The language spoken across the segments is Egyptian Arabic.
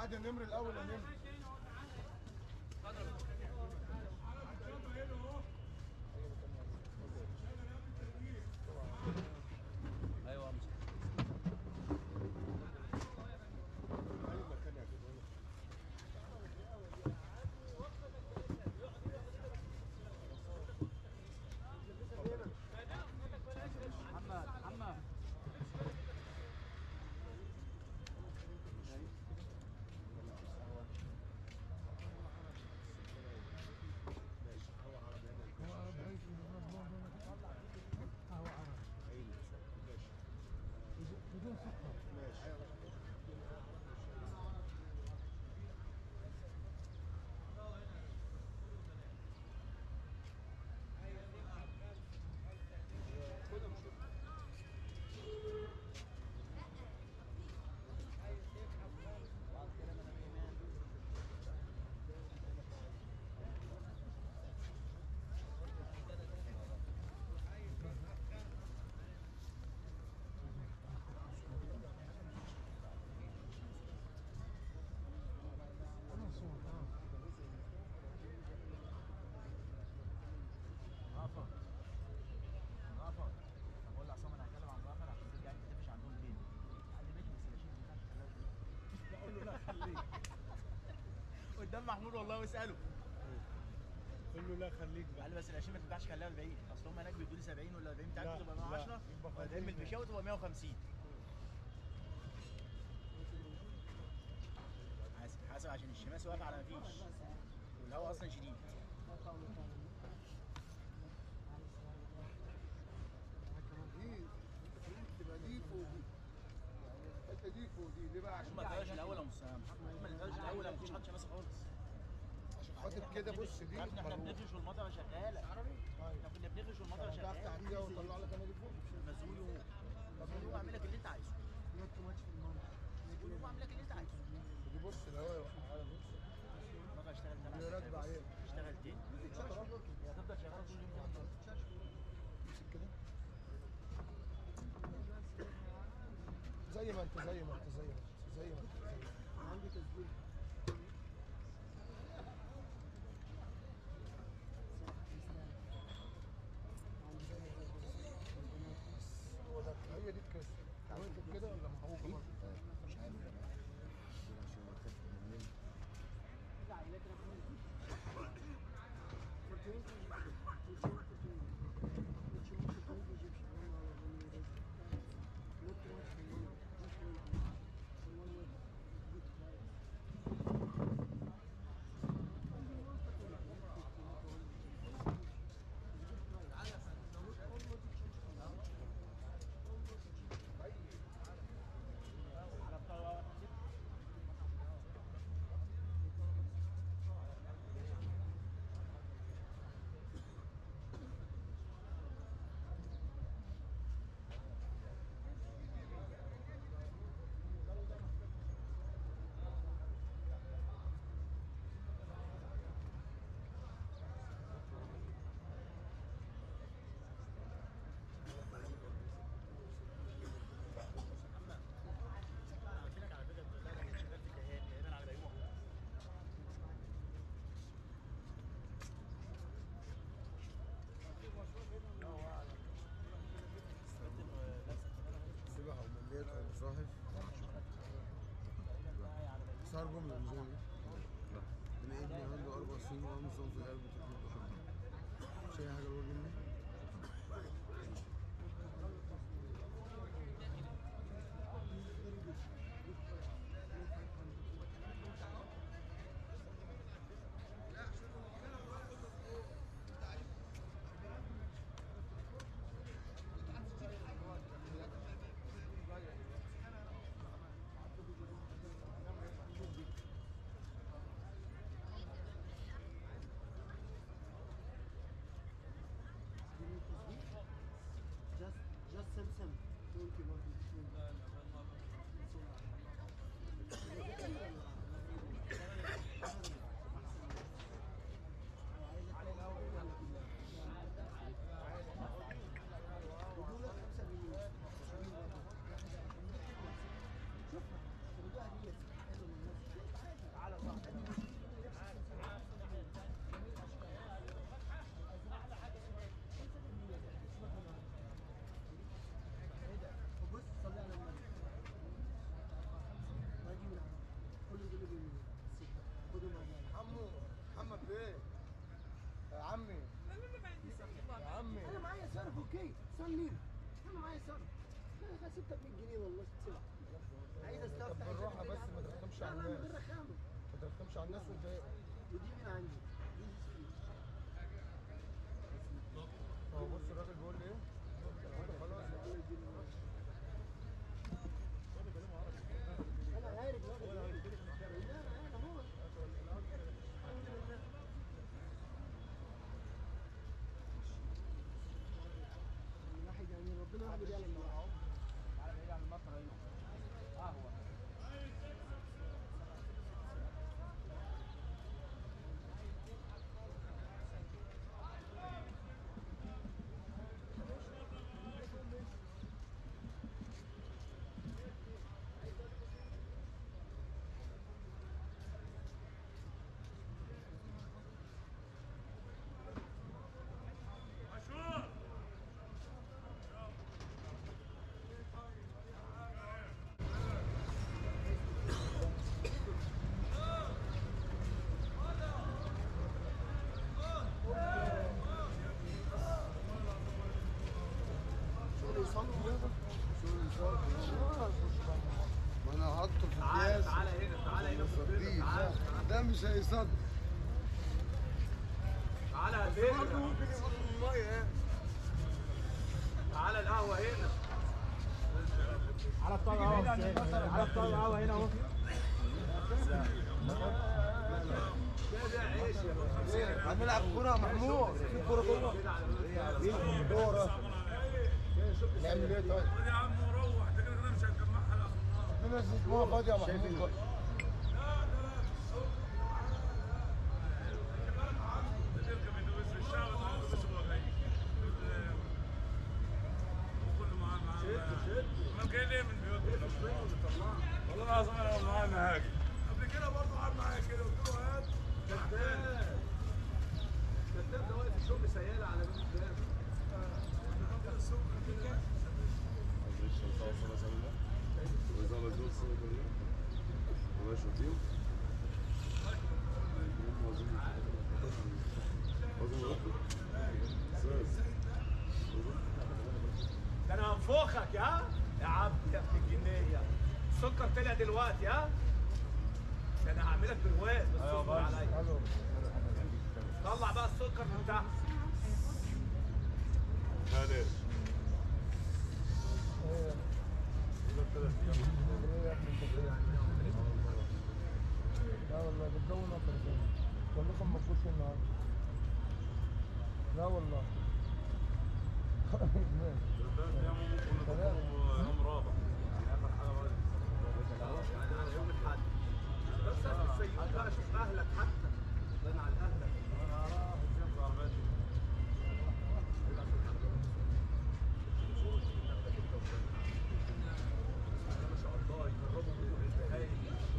واحد يا نمر الاول يا نمر ايوه امسك اي مكان يا جدعان محمد محمد ماشي هو عربي انا هو عربي عايش هو عربي عيني ماشي بدون سكر ماشي انا صوت اه رافض رافض طب بقول لعصام انا هتكلم عن رافض عشان ترجع انت تمشي عندهم ليه؟ قال لي ماشي بس الاشياء ما ينفعش تخليها بقول له لا خليك قدام محمود والله واساله قول له لا خليك قال لي بس الاشياء ما تنفعش تخليها 40 اصل هم هناك بيدوا لي 70 ولا 40 بتاعتي لا، تبقى لا، 110 يبقى وبعدين خليك. من البشاوي تبقى 150 حاسب حاسب عشان الشماس واقف على مفيش والهواء اصلا شديد دي دي تبقى دي فوق دي يعني الحته دي فوق دي ليه بقى عشان هم الدرجه الاول يا مسام هم الدرجه الاول مفيش حد شماسي خالص عشان خاطر كده بص دي يا ابني احنا مروح. بنفرش والمطره شغاله احنا كنا بنفرش والمطره تحت شغاله تحديد وطلع لك انا دي فوق مزول يوم مزول يوم اعمل لك اللي انت عايزه نوت تو ماتش في المنطقه مزول يوم اعمل لك اللي انت عايزه دي بص الهواء يوقع على بص المطره اشتغل تاني دي راكبه عليها اشتغل تاني هي هتفضل شغاله طول اليوم كده امسك كده زي ما انت زي ما انت زي ما انت زي ما انت زي ما انت عندي تسجيل هو ده هي دي الكاس عملت كده ولا محوجه مش عارف عشان ما تخاف من قلت لك على فكره لا انا كنت شغال في كيان كيان على بيومه سباحة ومليات ومصاحف صار جملة مش جملة أنا ابني عنده أربع سنين وعامل صوت في قلبه تكليف شهر مش أي حاجة الوجه مني طب 100 جنيه والله تسيبها عايز استفتح عايز بالراحه أعمل بس كده. ما ترخمش لا على لا من الناس غير رخامه ما ترخمش على الناس وتضايق ودي من عندي دي سكين. هو بص الراجل بيقول لي ايه خلاص انا عارف لا لا لا انا هو الحمد لله من ناحيه يعني ربنا يعمل يعلم معاه تعالى بعيد عن المطر هنا قهوه شغل يصلي ده ما انا حاطه في تعالى القياس تعالى هنا تعالى هنا في البيت صديق تعالى ده, ده مش هيصدق تعالى يا برضه بيت ممكن ياخد من الميه يعني تعالى القهوه هنا على الطاوله اهو على الطاوله اهو هنا اهو ده ده عيش يا هنلعب كوره يا محمود في كوره جوه مين دوره نعمل ايه طيب؟ يا عم روح انت كده كده مش هتجمعها لا الناس اسمها فاضيه يا محمود تركب انت بس في الشارع تعال بس هو جاي وكله معاه معاه ما جاي ليه من بيوتنا والله العظيم انا معايا مهاجم قبل كده برضه قعد معايا كده قلت له هات كذاب كذاب ده واقف الشغل سيالة على باب الباب ده انا هنفخك يا يا عبد يا ابن الجنيه السكر طلع دلوقتي ها ده انا هعملك برواز بس اصبر عليا طلع بقى السكر من تحت لا والله ده الجو نطر كده كلكم ما تخشوا النهارده لا والله على يوم الاحد بس انا السيوف بقى شوف اهلك حتى بان على اهلك ما شاء الله يجربوا بيقول البهايم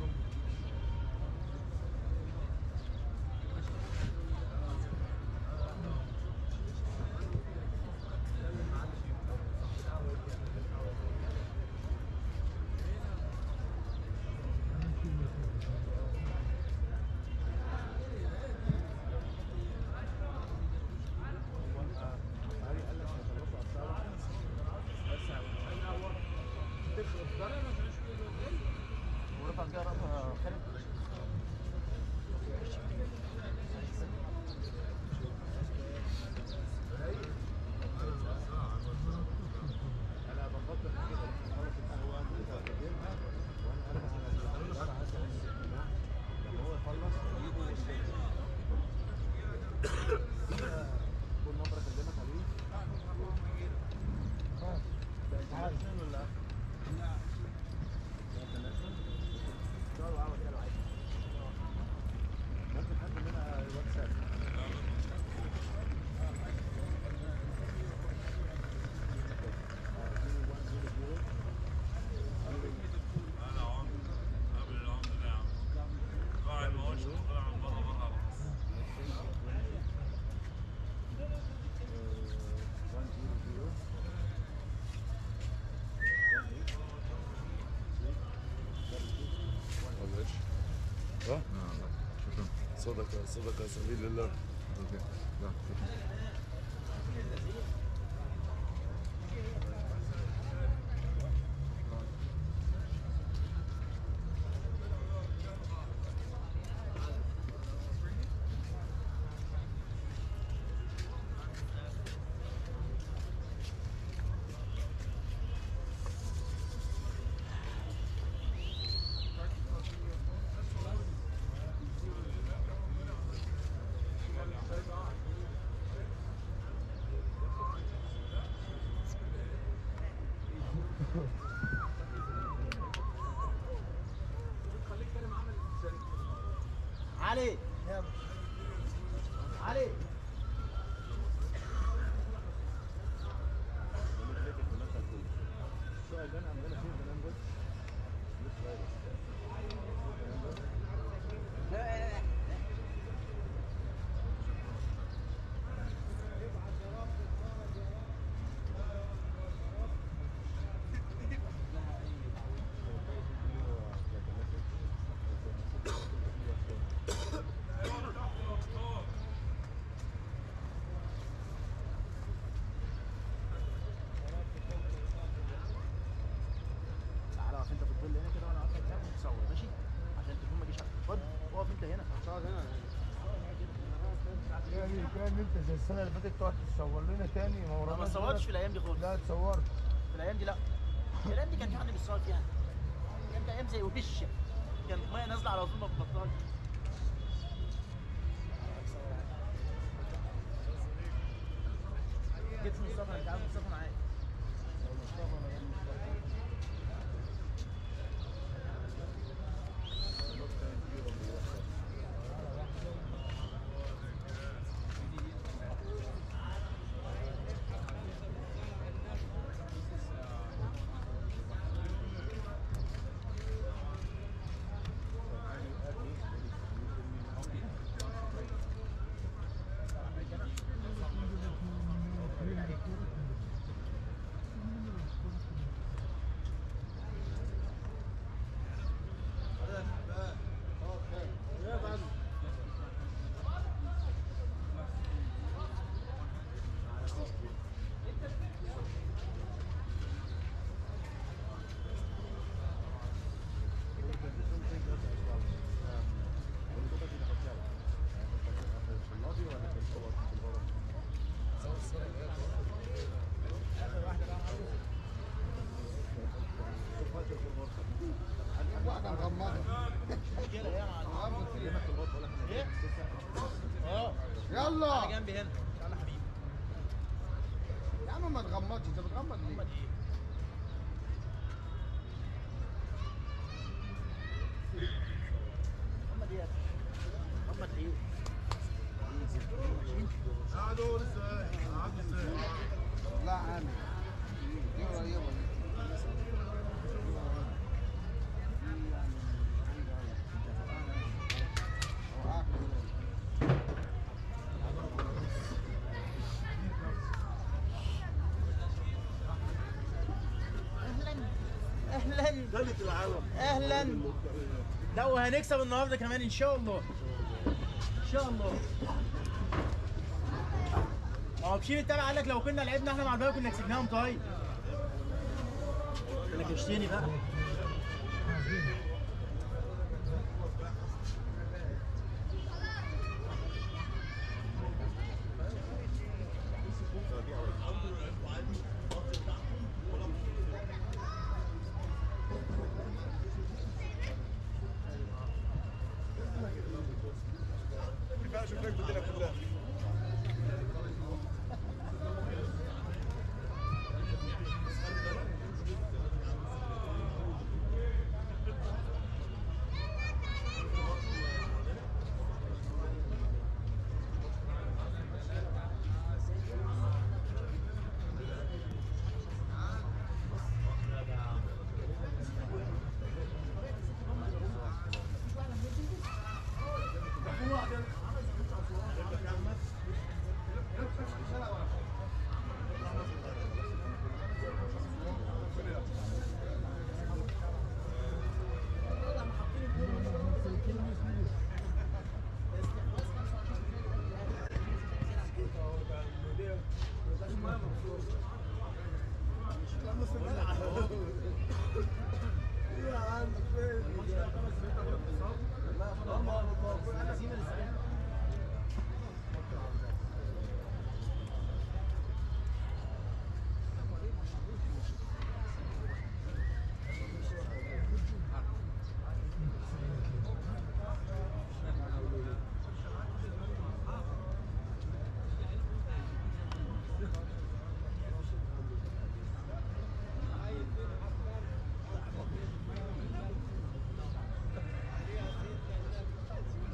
انا عمر قبل العمر نعم قاعد ما هوش طلع من بره بره معلش ها؟ صدقة صدقة سبيل الله علي علي تعالى اقف انت في الظل هنا كده وانا واقف هناك وتصور ماشي عشان التليفون ما يجيش عليك اتفضل اقف انت هنا تقعد هنا يعني كان انت زي السنه اللي فاتت تقعد تصور لنا تاني ما انا وراناش ما صورتش في الايام دي خالص لا اتصورت في الايام دي لا في الايام دي كان في حد بيصور فيها كانت ايام زي وش كانت ميه نازله على طول ما بتبطلش جبت مصطفى انت عارف مصطفى معايا واحدة مغمضة كده يا معلم مغمض فيها ايه؟ اه يلا تعالى جنبي هنا تعالى يا حبيبي يا عم ما تغمضش انت بتغمض ليه؟ محمد ايه؟ محمد ايه يا ابني؟ محمد ايه؟ قعدوا لسه قعدوا ازاي؟ لا عامل دي قريبة دي. أوقعك دلوقتي. اهلا اهلا ثالث العالم اهلا لا وهنكسب النهارده كمان ان شاء الله ان شاء الله ما هو بشير التابع قال لك لو كنا لعبنا احنا مع الباقي كنا كسبناهم طيب انا كشتني بقى شفناك بالدنيا كلها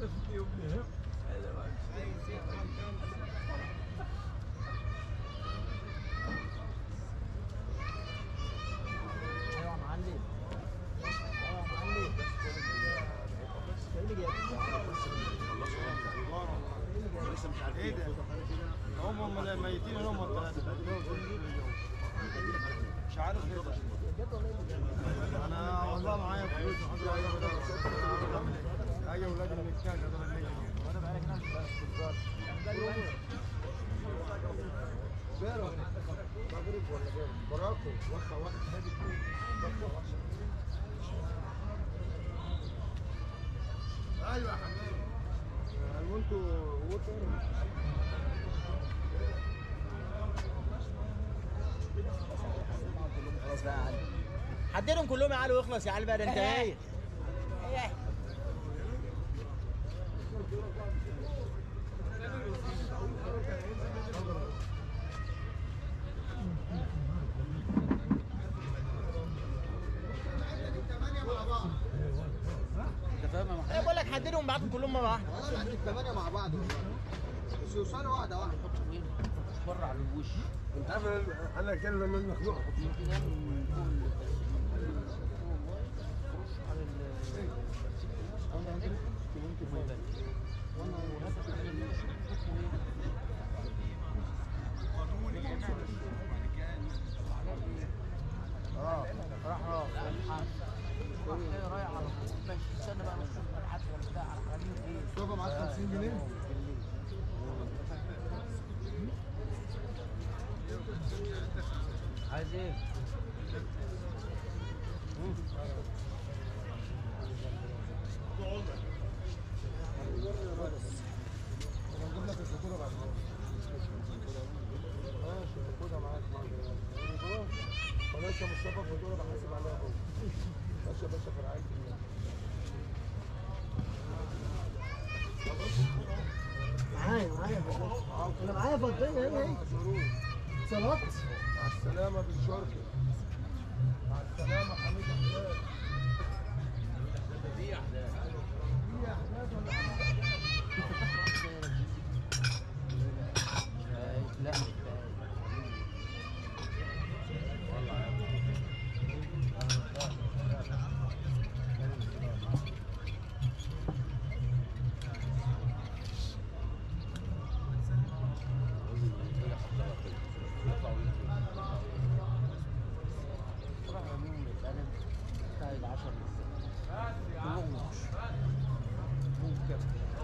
ايوه يا معلم ايوه يا معلم ايه اللي جايبك؟ ايه ده؟ هم هم ميتين هم الثلاثة مش عارف ايه ده انا والله معايا فلوس الحمد لله اي اولاد المكان دول اللي وانا بقالي كده مش بس بيرو مغرب ولا بيرو براكو وخا واحد هادي ايوه يا حماد وانتوا وانتوا خلاص بقى يا علي حددهم كلهم يا علي واخلص يا علي بقى ده انت ايه انت فاهم يا ايه بقول لك حددهم بعتهم كلهم مره واحده والله العظيم الثمانية مع بعض والله بس يوصلوا واحدة واحدة محمد بره على الوش انت عارف انا اتكلم من مخلوق يمكن يعمل من فوق ال- على ال- انا عندي ممكن ما يبانش وانا ورافع على الوش اسمه ايه؟ اه راح راح راح جاي رايح على طول ماشي استنى بقى نص ساعه لحد ما بتاع على خليل ايه مصطفى معاك 50 جنيه عايز ايه؟ هنجيب لك الفاتورة بعد ما ماشي خدها معاك خلاص يا مصطفى الفاتورة بحاسب عليها اهو ماشي يا باشا في رعاية الله معايا معايا انا معايا فضيه هي هي صلاه مع السلامة بالشركة مع السلامة حميد أحلام دي أحلام ولا لا راح يوم القلم بتاع العشر كلهم وحش ممكن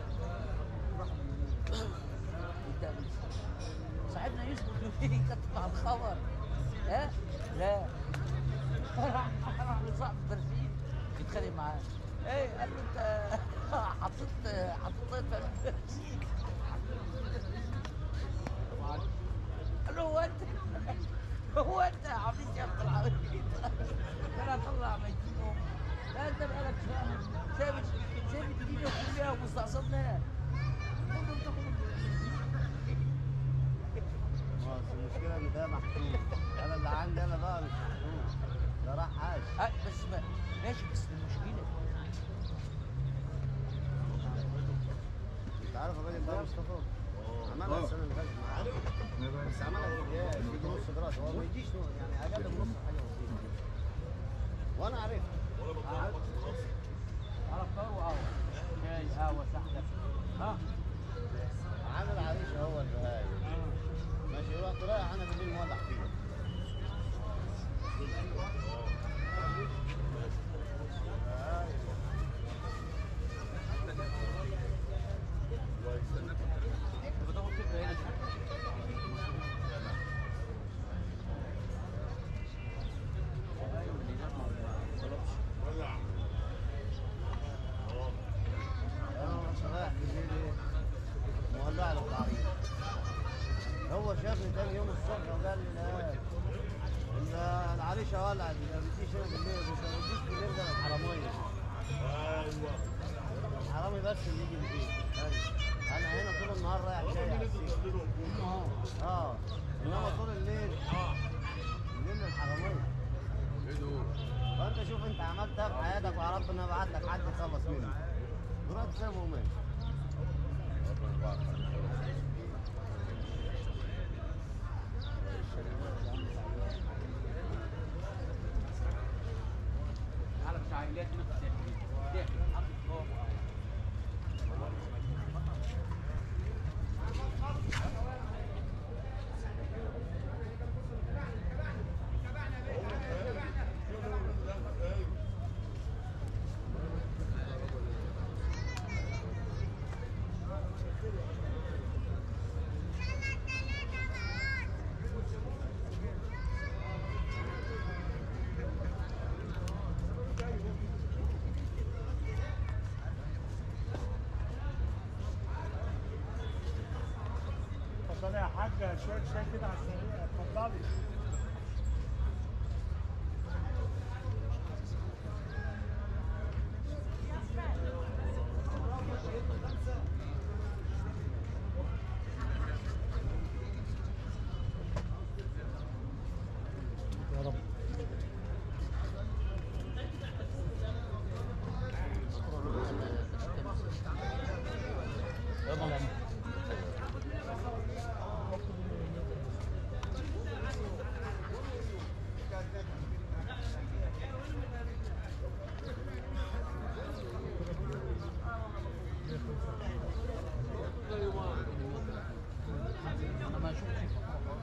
قدام صاحبنا يوسف لوفي كتب على الخبر ها لا راح راح لصاحب برسيم يتخانق معاه ايه قال له انت حطيت حطيت برسيم قال له هو انت هو انت يا عبيط يا ابن العبيط انا اطلع ميتين لا انت بقالك سايب سايب الدنيا كلها ومستقصدنا ما أصل المشكله ان ده محكوم انا اللي عندي انا بقى مش محكوم ده راح عاش آه، بس ما ماشي بس المشكله انت عارف الراجل ده مصطفى عملها السنه اللي فاتت معاه بس عملها بالجاي في نص دراسه هو ما يجيش نص- يعني اقل من نص حاجه بسيطه وانا عرفت على فطار وقهوه شاي قهوه سحلب ها عامل عريشه هو البهاي ماشي رحت رايح انا بالليل مولع فيه بتاخد فكره هنا انا مش رايح بالليل ايه مولع له العريض هو شافني تاني يوم الصبح وقال لي لا ال- العريشه ولعت ما بتجيش هنا بالليل مش ما بتجيش بالليل ده الحراميه الحرامي بس اللي يجي بالليل أيوة. انا هنا طول النهار رايح جاي على السيف اه انما طول الليل الليل الحراميه فانت شوف انت عملت ايه في حياتك ويا رب انا ابعت لك حد يخلص منك ورحت سايبه وماشي على بتاع عائلات هنا في الداخل داخل حاطط فوق اتفضلي يا حاجة شوية شاي كده على السريع اتفضلي يا رب انا ما شفتش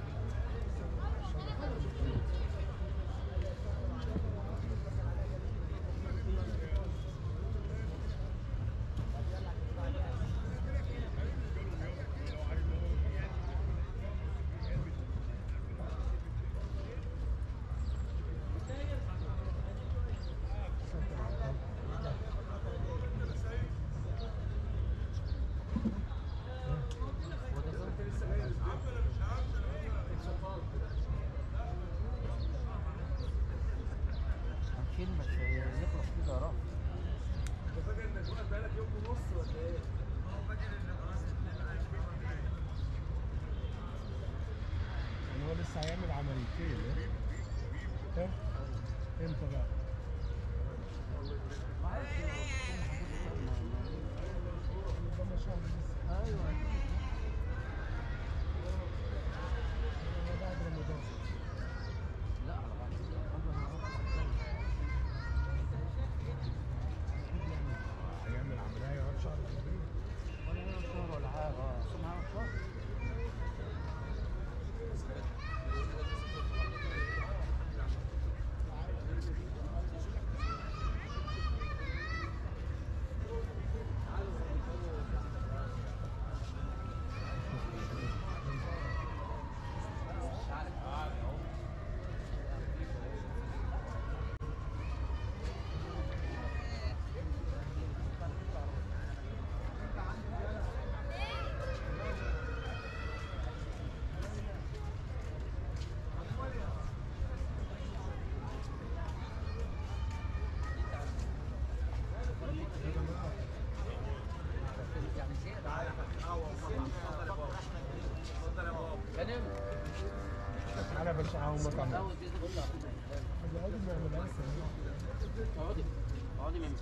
هنشيل مش يخلص كده يا رب يعني هو لسه هيعمل عمليتين ها؟ ها؟ امتى بقى؟ قدامنا شهر لسه ايوه هو بعد رمضان لا على بعض الحمد لله رب العالمين. هيعمل عملية يقعد شهر تقريبا ولا هي شهر ولا حاجه اه سمعها شهر يعني زيادة كلام تعالى يا باشا اهو مطعم زود كده بيقعدوا ما يعملهاش سنة. اقعدي اقعدي ميمي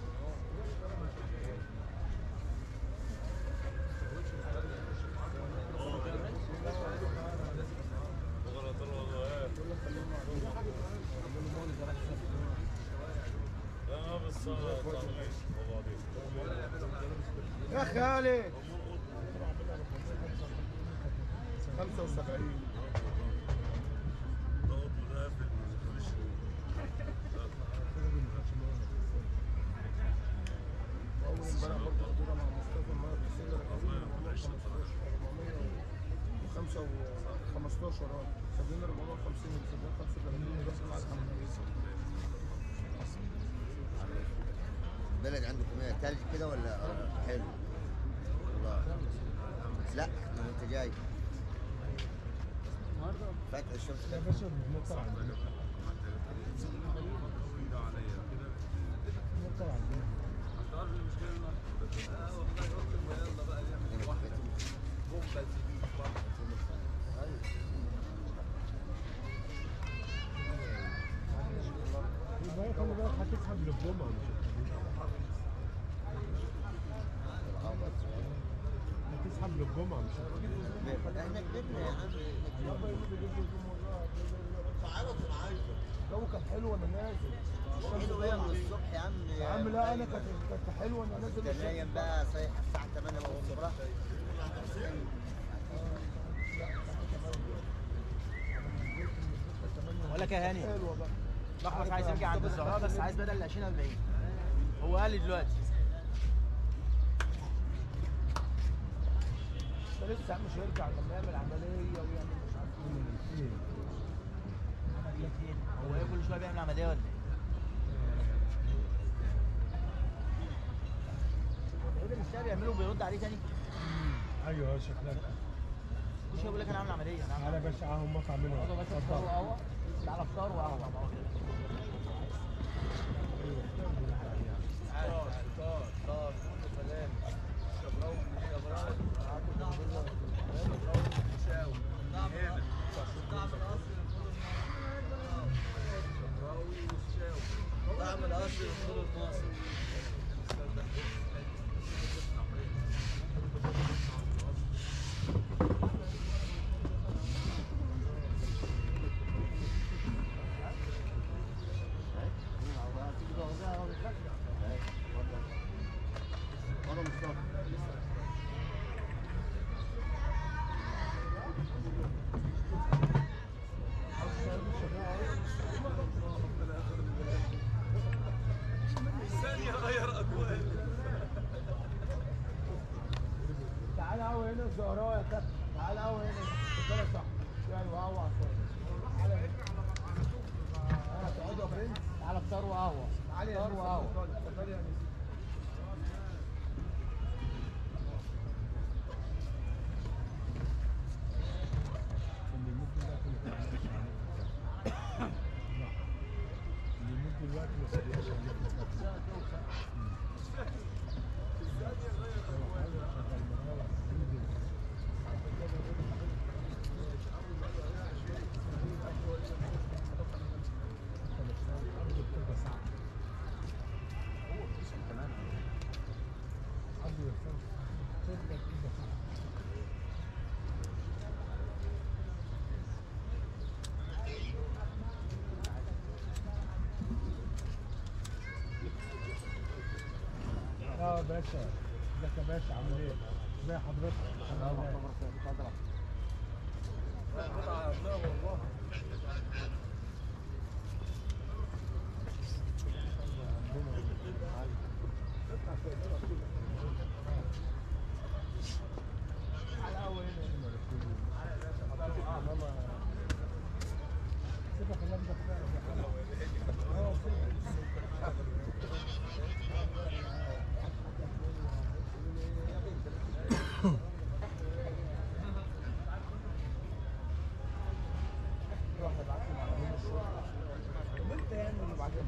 لا بس يا خالد 75 واول امبارح برضه خطوره مع مصطفى المره السنه 15 15 اه سابين 450 سابين 35 بس مع الحمد البلد عندكم ايه تلج كده ولا حلو؟ والله لا ما انت جاي النهارده فاتح الشمس يا باشا بنطلع عندنا بنطلع عندنا يبقى هي خلي بالك هتسحب للجمعة مش الخميس. هتسحب الجمعه مش هتجيب احنا كبرنا يا عم يابا يوم اللي جبت الجمعه والله تعالى انا عايزك الجو كان حلو وانا نازل حلو ايه من الصبح يا عم يا عم لا انا كانت كانت حلوه وانا نازل كان نايم بقى صايح الساعه 8 بقى الصبح بقول لك يا هاني حلوه بقى الاحمر عايز يرجع عند الزهراء بس عايز بدل ال 20 40 هو قال لي دلوقتي ده لسه يا عم مش هيرجع لما يعمل عمليه ويعمل مش عارف ايه عملية ايه؟ هو ايه كل شويه بيعمل عمليه ولا ايه؟ ايه ده مش ده بيعمله وبيرد عليه تاني؟ ايوه شكلها كل شويه بيقول لك انا عامل عمليه انا عامل تعالى يا باشا اهو مطعم منهم يا باشا فطار وقهوه تعالى فطار وقهوه بعمل اصل الفول المصري تعالى قهوه هنا الزهراء يا كابتن تعالى قهوه هنا كده صح يعني وقهوه على الفاضي تعالى هنا اه تقعدوا يا برنس تعالى فطار وقهوه تعالى يا فطار نسا وقهوه اتفضلي اتفضلي يا نسا اللي يموت دلوقتي ما تقلقش عليه. لا. اللي يموت دلوقتي ما تقلقش عليه. اه باشا ازيك يا باشا عامل ايه؟ ازي حضرتك؟ الحمد لله. تعالى قهوه هنا سيبك اللي انت فعلا اه سيبك روح ابعت لي معلومات الشرطه طب انت يعني اللي بعدين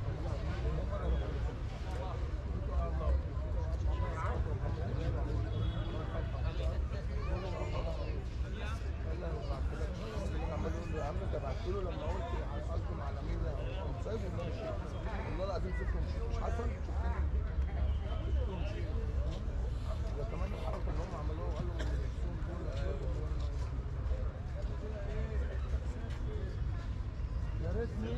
عمال يقول له يا عم انت بعت له لما قلت قصدي على مين قمت سايبه ماشي والله العظيم سبته ومشيت مش حصل شفتني سبته ومشيت ده كمان الحركه اللي هم عملوها وقالوا نفسهم دول يا ريتني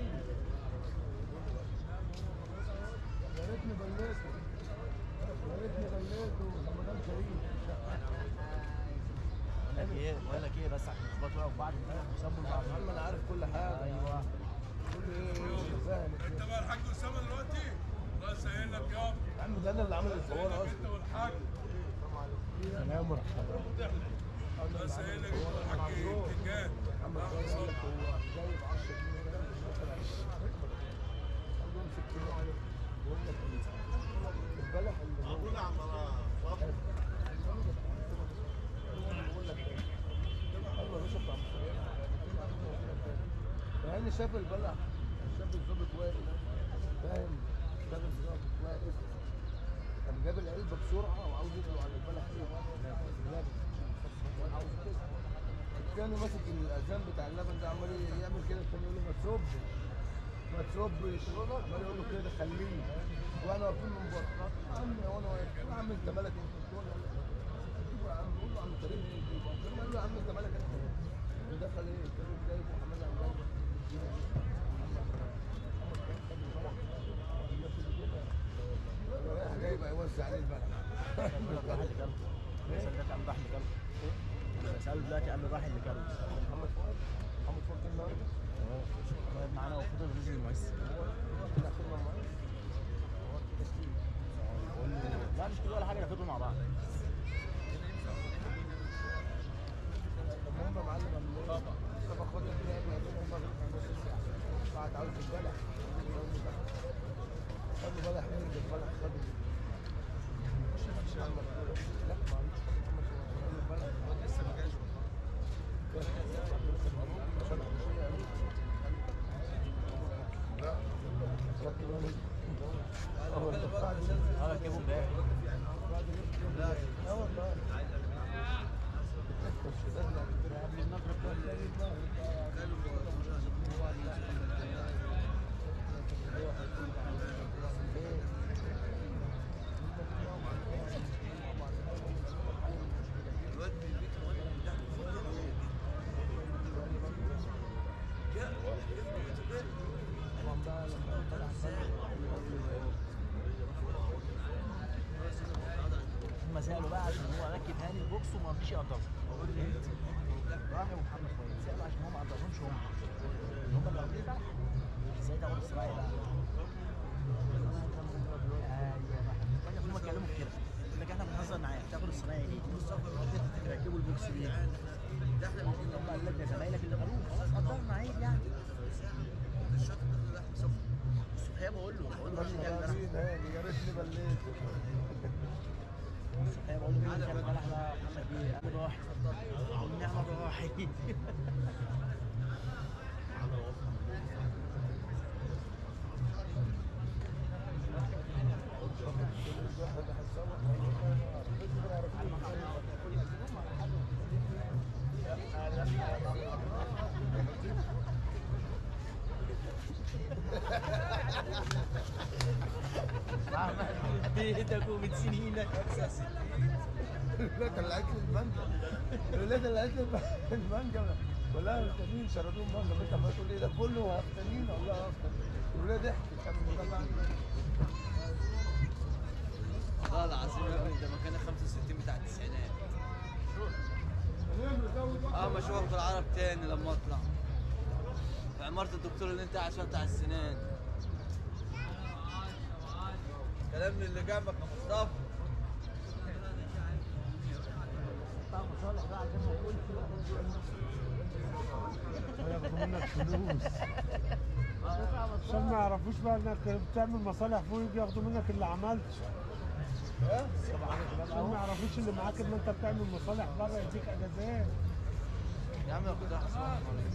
يا ريتني بليته يا ريتني بليته رمضان كريم بقول لك ايه بقول لك ايه بس عشان الاخبار وقعوا في بعض امبارح وسابوا لبعض يا عم انا عارف كل حاجه ايوه كل ايه ايه فاهم انت بقى الحاج اسامه دلوقتي الله يسهل لك يابا يا عم ده انا اللي عامل الصور اصلا انت والحاج سلام ورحمه الله الله يسهل لك انت والحاج بتنجان محمد صالح قال لك هو جايب 10 جنيه هنا قال له امسك كده بقول لك ايه امبارح اللي هو بقول عم بقول لك ايه ايوه يا باشا بتاع مصريين يعني شاف البلع شاف الظابط واقف فاهم شاف الظابط واقف كان جاب العلبه بسرعه وعاوز يطلع على البلح ايه عاوز كده الثاني ماسك الاذان بتاع اللبن ده عمال يعمل كده الثاني يقول له ما تصبش ما تصبش عمال يقول له كده خليه وانا واقفين من بره يا عم وانا واقف يا عم انت مالك انت بتقول يا عم بقول له عم كريم يبقى كريم قال له يا عم انت مالك انت دخل ايه كريم جايب وحماد عم جايب رايح جايب هيوزع عليه البلد راح اللي كلب الراجل ده كان راح اللي كلب انا بساله دلوقتي قال له راح اللي كلب محمد فؤاد محمد فؤاد كان النهارده طيب معانا وفضل نزل المؤسس كده اخرنا معاه لا مش كده ولا حاجه ياخدوا مع بعض المهم يا معلم قال له ايه طب اخد لك كده يا ابني هم نص ساعه قاعد عاوز البلح خد له بلح مين ده البلح خده محمد فؤاد. لا ما عملش محمد فؤاد. قال له البلح لسه ما جاش اه ركبوا امبارح اه والله قبل المغرب هم سالوا بقى عشان هو ركب هاني البوكس وما رضيش يقدره راحوا محمد فؤاد سالوا عشان هم ما قدرهمش هم هم اللي واخدين بقى ساعتها اقول اسرائيل بقى ايوه هم اتكلموا في كده يقول لك احنا بنهزر معاك تاخد الصنايعي دي تركبوا البوكس دي هم قال لك ده زمايلك اللي قالوه خلاص قدرنا عيب يعني الصبحيه بقول له بقول له الراجل جاي مين هاني يا ريتني بليت الصبحيه بقول له مين اللي كان بلح بقى محمد بيه قال له راح والنعمه راحت بيدك ومن سنينك لا طلعت لي المانجا لا طلعت لي المانجا ولا التانيين شردوه مانجا انت ما تقول لي ده كله هفتنين والله هفتن الولاد ضحكت كان مطلع والله العظيم يا ابني ده مكان 65 بتاع التسعينات اه مشروع في العرب تاني لما اطلع في عمارة الدكتور اللي انت قاعد فيها بتاع السنان كلام من اللي جنبك يا مصطفى هياخدوا منك فلوس عشان ما يعرفوش بقى انك بتعمل مصالح فوق يجي ياخدوا منك اللي عملته عشان ما يعرفوش اللي معاك ان انت بتعمل مصالح بره يديك اجازات يا عم كنت راح اسمع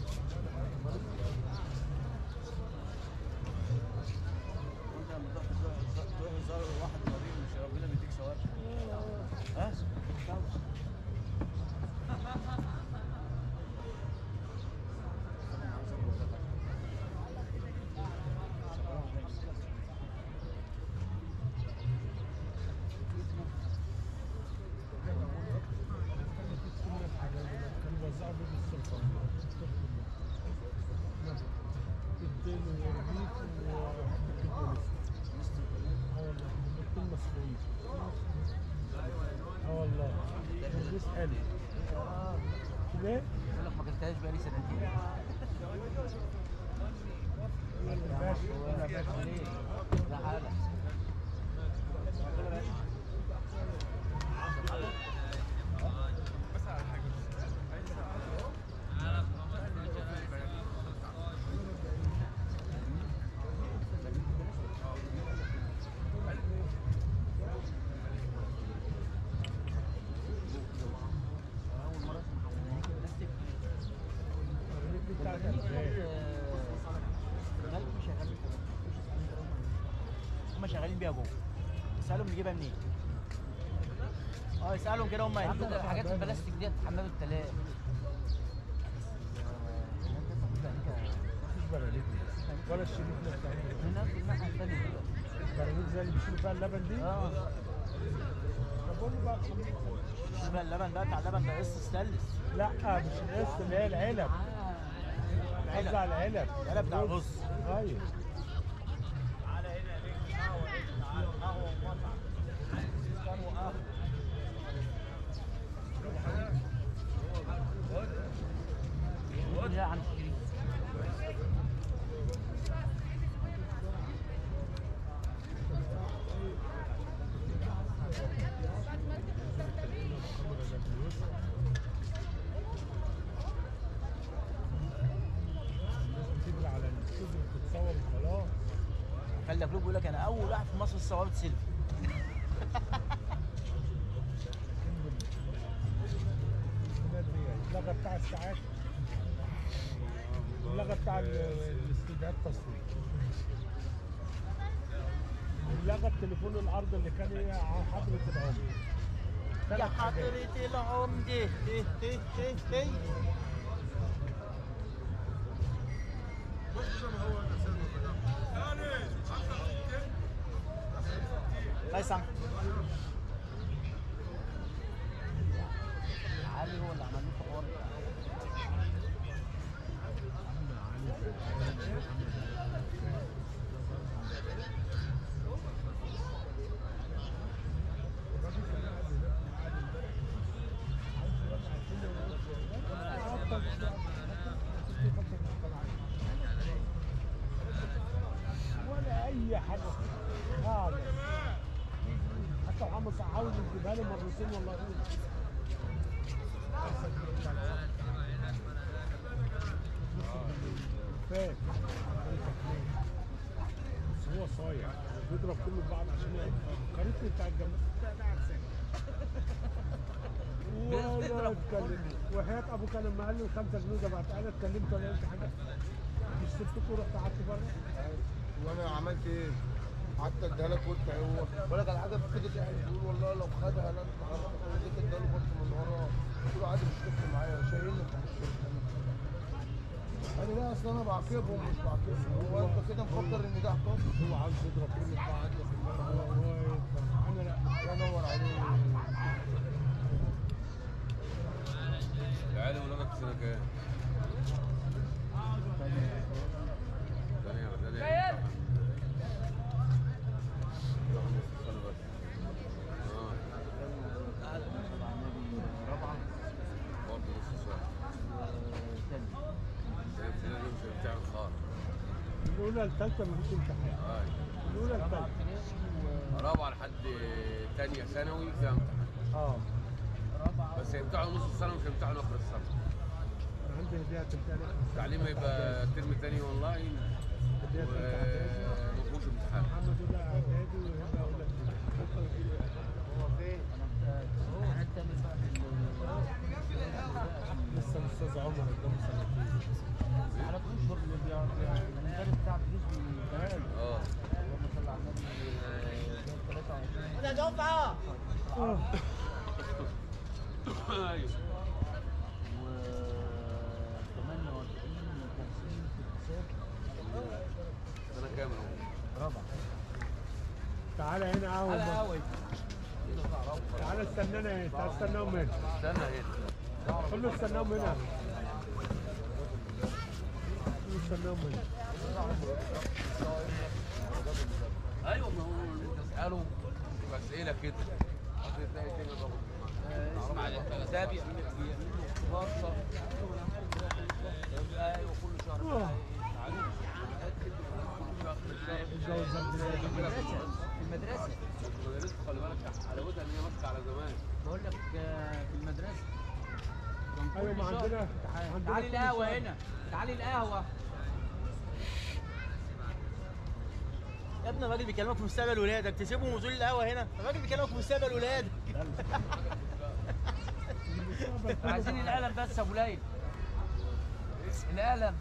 وانت لما تروح تزور تروح تزور واحد مريض مش ربنا بيديك ثواب ها؟ كانوا بيوزعوا بين السلطان الدين والرغيف وحبة البوليس اه والله الاثنين مسؤولين اه والله البوليس حلو ليه؟ يقول لك ما اكلتهاش بقالي سنتين يا باشا يا باشا ليه؟ ده حالك اول مره اسمع عن هيك بلاستيك الرغيف بتاع لما نيجي الألبان. مالكم شغالين هم شغالين بيها جوه اسالهم نجيبها منين اه اسالهم كده هم ياخدوا الحاجات البلاستيك ديت حمام التلاقي مفيش براميل ولا الشريف اللي بتعمله هناك الناحيه الثانيه كده براميل زي اللي بيشيلوا فيها اللبن دي اه طب قول له بقى خليه. شوف اللبن ده بتاع اللبن ده قص ستانلس لا مش القسط اللي هي العلب قصدي على العلب العلب بتاع الرز. ايوه يا عم شريف تجري على الاستوديو تتصور وخلاص خلي فلوك بيقول لك انا اول واحد في مصر صورت سيلفي اللغة بتاع الساعات اللغة بتاع ال- الاستوديوهات التصوير اللغة التليفون الأرض اللي كان هي حضرة العمر يا ثلاث حاجات. حضرة العمدة هي هي هي هي الله يسامحك علي هو اللي عمل لكم حوار ولا أي حاجة خالص حتى محمد صلاح عاوز يجيبها لي مرتين والله يقول فاهم بس هو صايع بيضرب كله في بعض عشان يبقى قريتني بتاع الجامعة ده قاعد ساكت ولا اتكلم وحياة ابوك انا لما قال لي الخمسة جنيه ده بعد انا اتكلمت ولا قلت حاجة مش سبتكم ورحت قعدت بره وانا عملت ايه؟ قعدت اديها لك قلت هو بقول لك على حاجه فكره قاعد بيقول والله لو خدها انا جيت اديها له برضه من ورا قلت له عادي مش تفرق معايا شايلني 15 سنه انا لا اصل انا بعاقبهم مش بعاقبهم هو انت كده مفكر ان ده عقاب هو عاوز يضرب كل في بعض هو هو انا لا الله ينور عليك العيال ولادك في سنة كام؟ ثانية ثانية سنة بس اه رابعه برضه نص ساعة تاني هي في سنة دي مش بتعمل خالص الاولى الثالثه مفيش امتحان اه الاولى الثالثه رابعة لحد تانية ثانوي فيها امتحان اه بس هيمتحنوا نص السنة ومش هيمتحنوا آخر السنة انا عندي هديه هتمتحن التعليم هيبقى ترم تاني اونلاين هديه وما فيهوش امتحان محمد يقول لها اعدادي وهبه اقول لك هو فين؟ امتحانات تاني بقى في ال- لسه الاستاذ عمر قدامه سنتين امتحانات اشهر اللي بيقعد المدرس بتاع الجيش بيتهيألي اه اللهم صل على النبي 23 انا دفعه ايوه و 48 و50 في الحساب سنة كامل اهو رابعه تعالى هنا على اهو قوي تعالى استنانا هنا تعالى استناهم هنا استنى هنا قول له استناهم هنا قول له استناهم هنا ايوه ما هو اللي انت تساله تبقى اسئله كده عشان تلاقي الدنيا ظبطت اسمع ده بيعمل بيعمل له اختبار شهر ايوه كل شهر آه. في المدرسه في المدرسه المدارس خلي بالك حلاوتها ان هي ماسكه على زمان بقول لك آه، في المدرسه كان كل ايوه ما شهر عندنا امتحان. عندنا تعالي كل القهوه شهر. هنا تعالي القهوه يا ابني الراجل بيكلمك في مستقبل ولادك تسيبهم وتقول القهوه هنا الراجل بيكلمك في مستقبل ولادك عايزين القلم بس يا ابو ليل القلم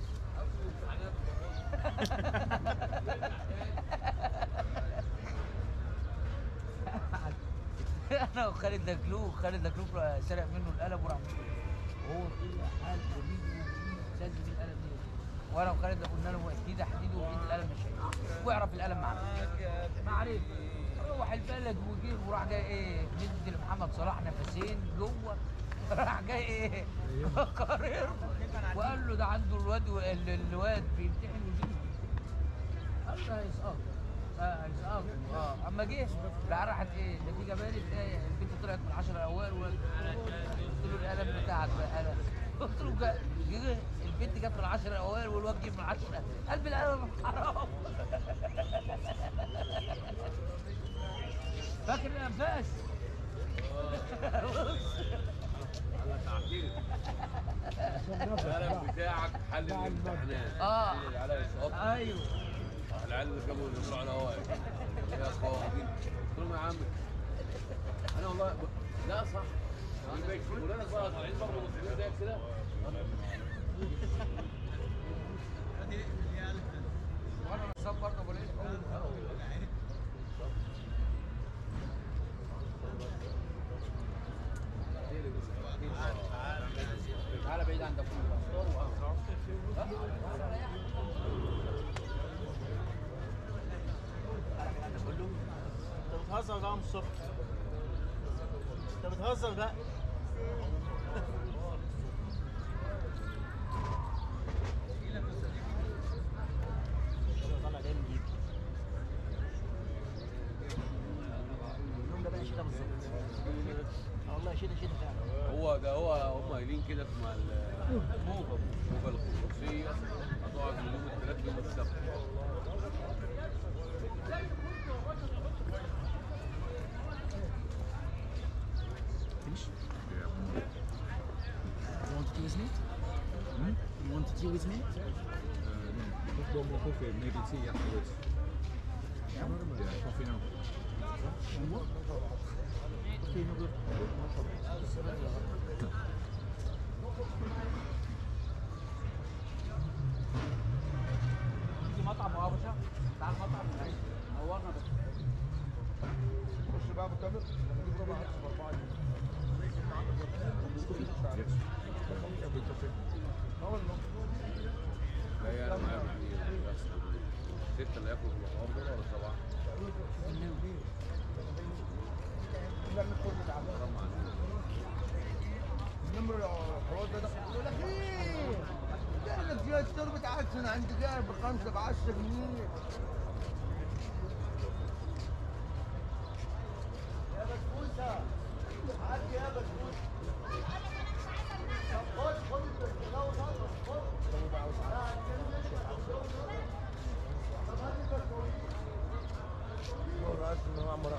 انا وخالد دكلوك خالد دكلوك سرق منه القلم وراح وهو كده حال وليد لازم القلم دي وانا وخالد قلنا له ايدي حديد وايد القلم مش هيك واعرف القلم معانا ما عليك روح البيت البلد وجه وراح جاي ايه ندي لمحمد صلاح نفسين جوه راح جاي ايه قرير وقال له ده عنده الواد و- ال- الواد بيمتحن ويجيب قال له هيسقط اه هيسقط اه اما جه راح راحت ايه النتيجه بانت ايه البنت طلعت من 10 الاوائل والواد- قلت له القلم بتاعك بقى قلم قلت له جا- جه البنت جت من العشرة الاوائل والواد جه من العشرة قلب القلم حرام فاكر الانفاس القلم بتاعك حل الامتحانات اه اللي عليها يسقط ايوه العيال اللي جابوا اللي طلعوا على هواي يا اخواتي قلت لهم يا عم انا والله ب... لا صح ولادك بقى طالعين برضه مسلمين زيك كده وانا نصاب برضه ابو ليلى تعالى بعيد عن ده كله انت بتهزر بقى من الصبح انت بتهزر بقى طالع جاي من جيبي اليوم ده بقى شتا بالظبط اه والله شتا شتا فعلا هو ده هو هم قايلين كده مع الموجة الموجة الخصوصية هتقعد من يوم الثلاث ليوم السبت You want tea with me? You want tea with me? One more coffee, maybe tea afterwards. Yeah, coffee now. Okay, no good. تيجي مطعم ابو شهر تعال مطعم نورنا بس خش بقى ابو تامر نجيب ربع عدس باربعه جنيه اه والله لا يا انا معايا كتير ستة اللي ياكلوا بالحوار دول ولا سبعة؟ نعمل كل تعب حرام عليك نمر الحوار ده ده يقول لك ايه جاي لك جاي تربة عدس انا عندي جايب بخمسه ب 10 جنيه يا بسبوسه عدي يا بسبوسه طب خد خد البسبوسه وخلص خد هو بقى ان هو عمره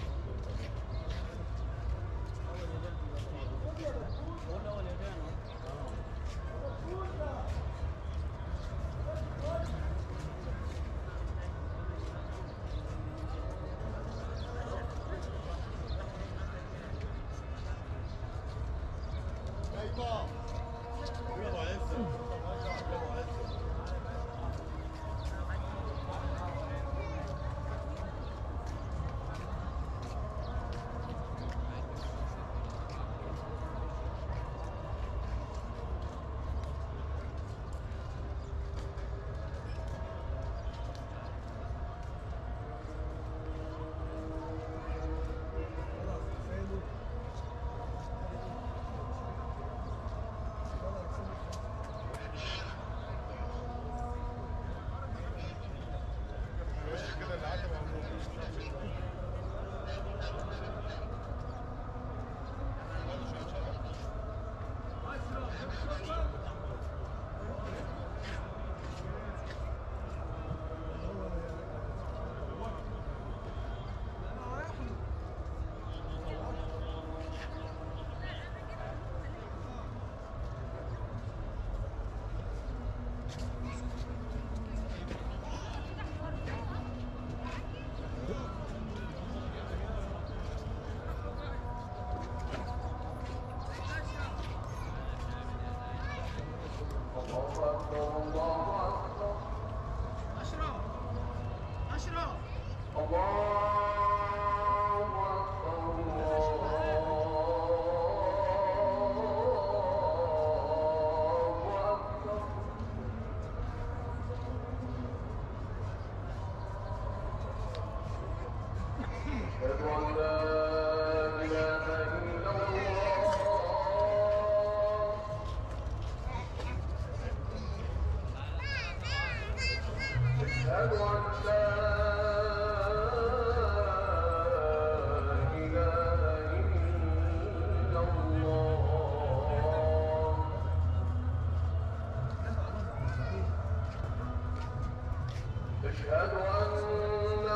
أشهد أن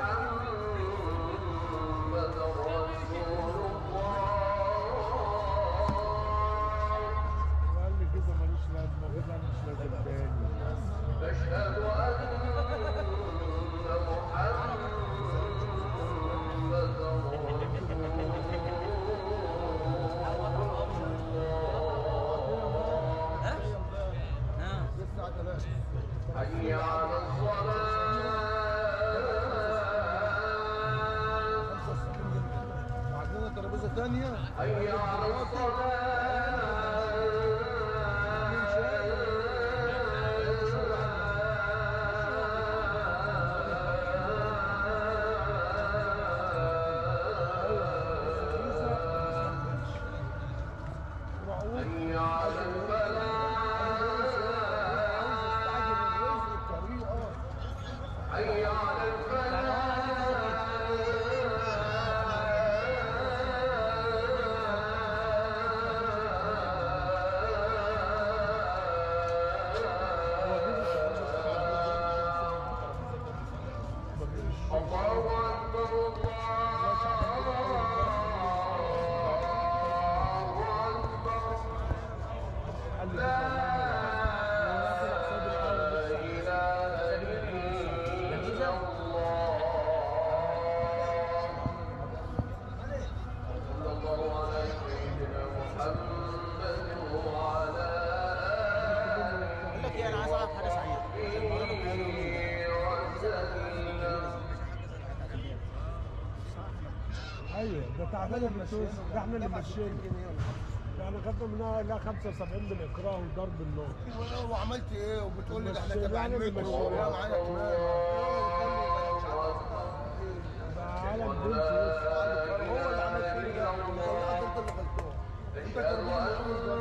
محمدا رسول الله وقال لي كده ملوش لازمه كده مش لازم تاني أشهد أن محمدا ها؟ ها الساعة 3 حي على الصلاة وعندنا ترابيزة تانية حي على وعود حي على عاوز استعجل الرزق الطريقة حي على الله أكبر الله أكبر قال لي لا كده إله إلا الله صلى الله على سيدنا محمد وعلى بقول لك ايه انا عايز اعرف حاجه صحيحه آله وسلم ايوه ده تعبان النصوص ده احنا اللي ماشيين ده احنا خدنا منها لا 75 بالاكراه وضرب النار و- وعملت ايه وبتقول لي ده احنا مش تبع يعني المترو مش ولا معايا كمان ده عالم بنت وسط. هو اللي عمل فيه ده انت اللي غلطان انت تربيه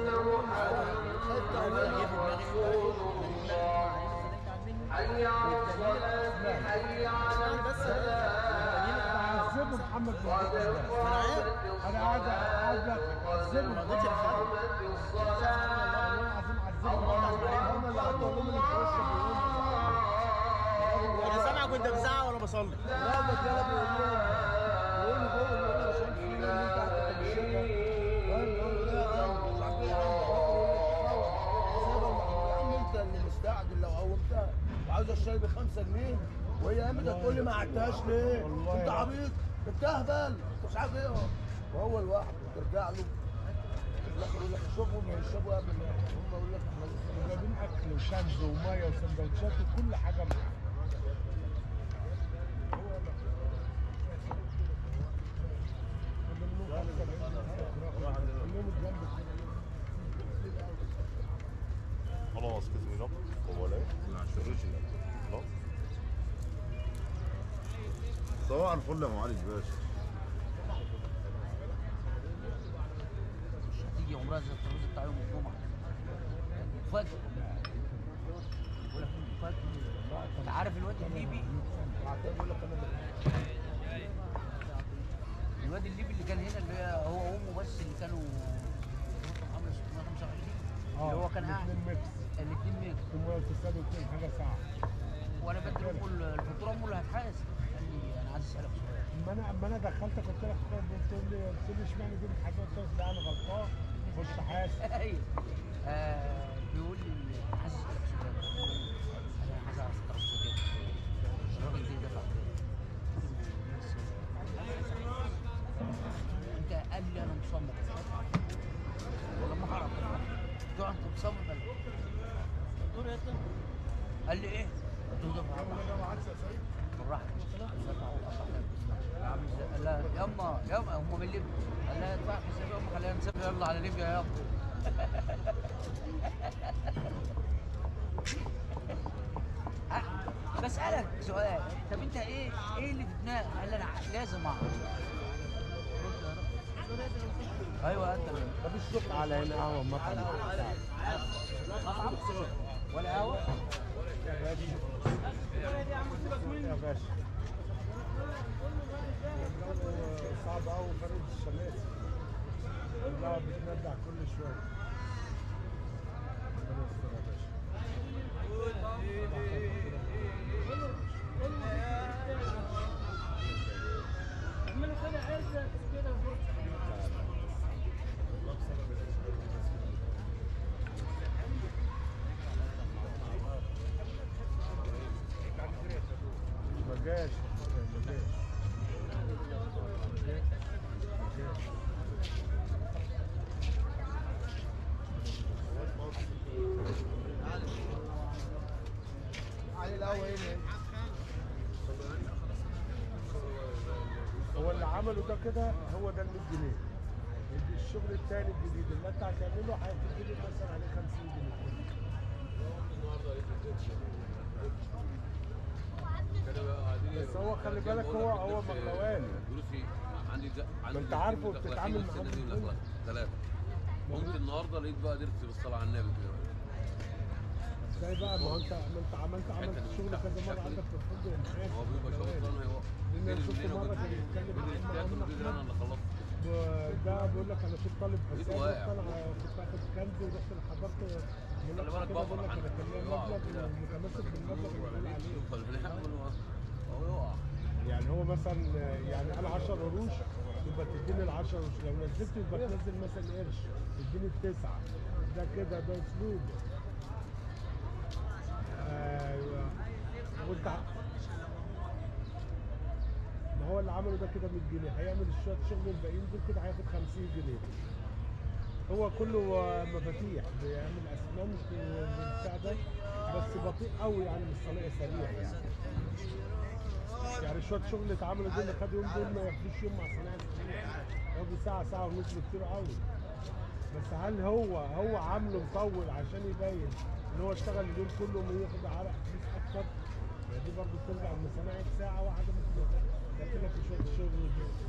حي على الصلاة حي على السلام عذبه محمد بن قد عبد قامت انا قاعد قاعد لك عذبه قد قامت الصلاة والله العظيم عذبه هم اللي قعدوا يقولوا لي خش انا سامعك وانت بتزعق وانا بصلي لا ده كده بيقول لهم بيقولوا جوه بيقولوا انا شايف فيه ان انت قاعد تمشيها وانا بقول له لا مش عارف ايه يا عم انت اللي مستعجل لو قومتها وعاوز الشاي ب 5 جنيه وهي قامت تقول لي ما عدتهاش ليه؟ والله انت لا. عبيط انت اهبل مش عارف ايه وهو الواحد ترجع له يقول لك شوفهم يشربوا قبل ما هم يقول لك احنا لسه جايبين اكل وكنز وميه وسندوتشات وكل حاجه معاهم خلاص كتبي نقط ولا اوريجينال خلاص صباح الفل يا معالج باشا مش هتيجي عمرها زي الترابيزه بتاع يوم الجمعه فجأة بقول لك فجأة انت عارف الواد الليبي بيقول لك انا الواد الليبي اللي كان هنا اللي هي هو وامه بس اللي كانوا عامل 625 اللي هو كان قاعد الاثنين ميكس الاثنين ميكس ثم تساوي اثنين حاجه ساعه وانا بدي امه الفاتوره امه اللي هتحاسب قال لي انا عايز اسالك سؤال اما انا اما انا دخلتك قلت لك قلت لي قلت لي اشمعنى دي حاجه قلت لك لا انا غلطان خش حاسب ايوه آه، بيقول لي عايز اسالك سؤال انا عايز اعرف الترابيزه كده الراجل ده دفع كام؟ انت قال لي انا مصمم ولما هعرف قلت له انت مصمم قال لي قلت له يا ابني. قال لي ايه؟ قلت له دفع بالراحه دفع عامل ازاي؟ قال لها يما يما هم من ليبيا قال لها ادفع حساب يما خلينا نسافر يلا على ليبيا يابا أه، بسألك سؤال طب انت ايه ايه اللي في دماغك؟ قال لي انا لازم اعرف ايوه انت اللي- مفيش شغل على هنا قهوه مطعم بتاع. مطعم ولا قهوه يا باشا يا باشا الجو صعب قوي فرد الشمال الجو بتندع كل شويه ربنا يستر يا باشا ما جاش ما جاش علي القهوه هنا هو اللي عمله ده كده هو ده ال 100 جنيه الشغل التاني الجديد اللي انت هتعمله هتديله مثلا عليه 50 جنيه بس هو خلي بالك هو هو مغلواني فلوسي عندي ز... عندي انت عارفه زوجتين بتتعامل مدخلين معاهم السنة دي ازاي؟ مدخلة. ثلاثة قمت النهارده لقيت بقى درت بالصلاة على النبي كده ازاي بقى ما هو انت ما انت عملت عملت الشغل كذا مره عندك في الفندق معاك هو بيبقى شغل صنع هو لان بين انا شفت الليل مره وبين كان بيتكلم بين مع التياترو محمد وبين انا اللي خلصت ده بيقول لك انا كنت طالب لقيته حساب واقع. طالع كنت باخد كنز ورحت حضرت خلي مناقشه بالك كده بقى بقول لك انا كان ليا يقع مبلغ وكده. متمسك بالمبلغ اللي بقول عليه فالبناء هو يقع يعني هو مثلا يعني انا 10 قروش يبقى تديني ال 10 قروش لو نزلت يبقى تنزل مثلا قرش تديني التسعه ده كده ده اسلوب ايوه وانت ع- ما هو اللي عمله ده كده 100 جنيه هيعمل شويه شغل الباقيين دول كده هياخد 50 جنيه هو كله مفاتيح بيعمل اسمنت وبتاع ده بس بطيء قوي يعني مش صناعي سريع يعني يعني شويه شغل اتعملوا دول اللي خدوا يوم دول ما ياخدوش يوم مع صناعي سريع ياخدوا ساعه ساعه ونص كتير قوي بس هل هو هو عامله مطول عشان يبين ان هو اشتغل اليوم كله وياخد عرق فلوس اكتر ما دي برضه بترجع من صناعي ساعه واحده ممكن ياكلك في شويه شغل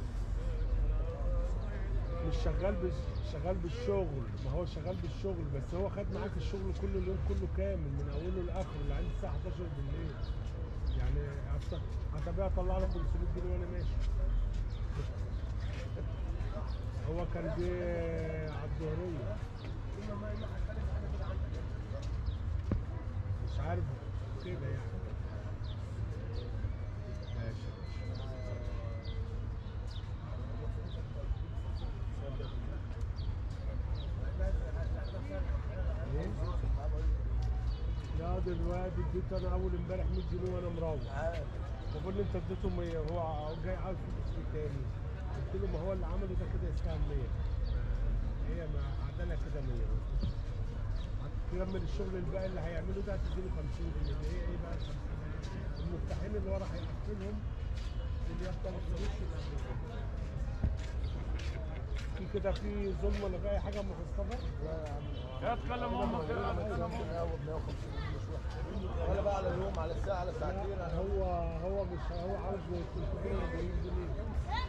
مش شغال بش شغال بالشغل ما هو شغال بالشغل بس هو خد معاك الشغل كله اليوم كله كامل من اوله لاخره اللي عندي الساعه 11 بالليل يعني هت- هتبقى اطلع له 500 جنيه وانا ماشي هو كان جه على الظهريه مش عارف كده يعني ماشي إيه؟ لا دلوقتي اديته انا اول امبارح 100 جنيه وانا مروح بقول لي انت اديته 100 هو جاي عاوز فلوس إيه تاني قلت له ما هو اللي عمله ده كده يستاهل 100 هي ما عدلها كده 100 هتكمل الشغل الباقي اللي هيعمله ده هتديله 50 جنيه اللي هي ايه بقى 50 جنيه المفتاحين اللي ورا هيقفلهم اللي يفضل الفلوس في كده في ظلم ولا في اي حاجه يا ام مصطفى؟ لا يا عم اتكلم امك كده ولا بقى على اليوم على الساعه على ساعتين على هو هو مش هو عاوز 340 جنيه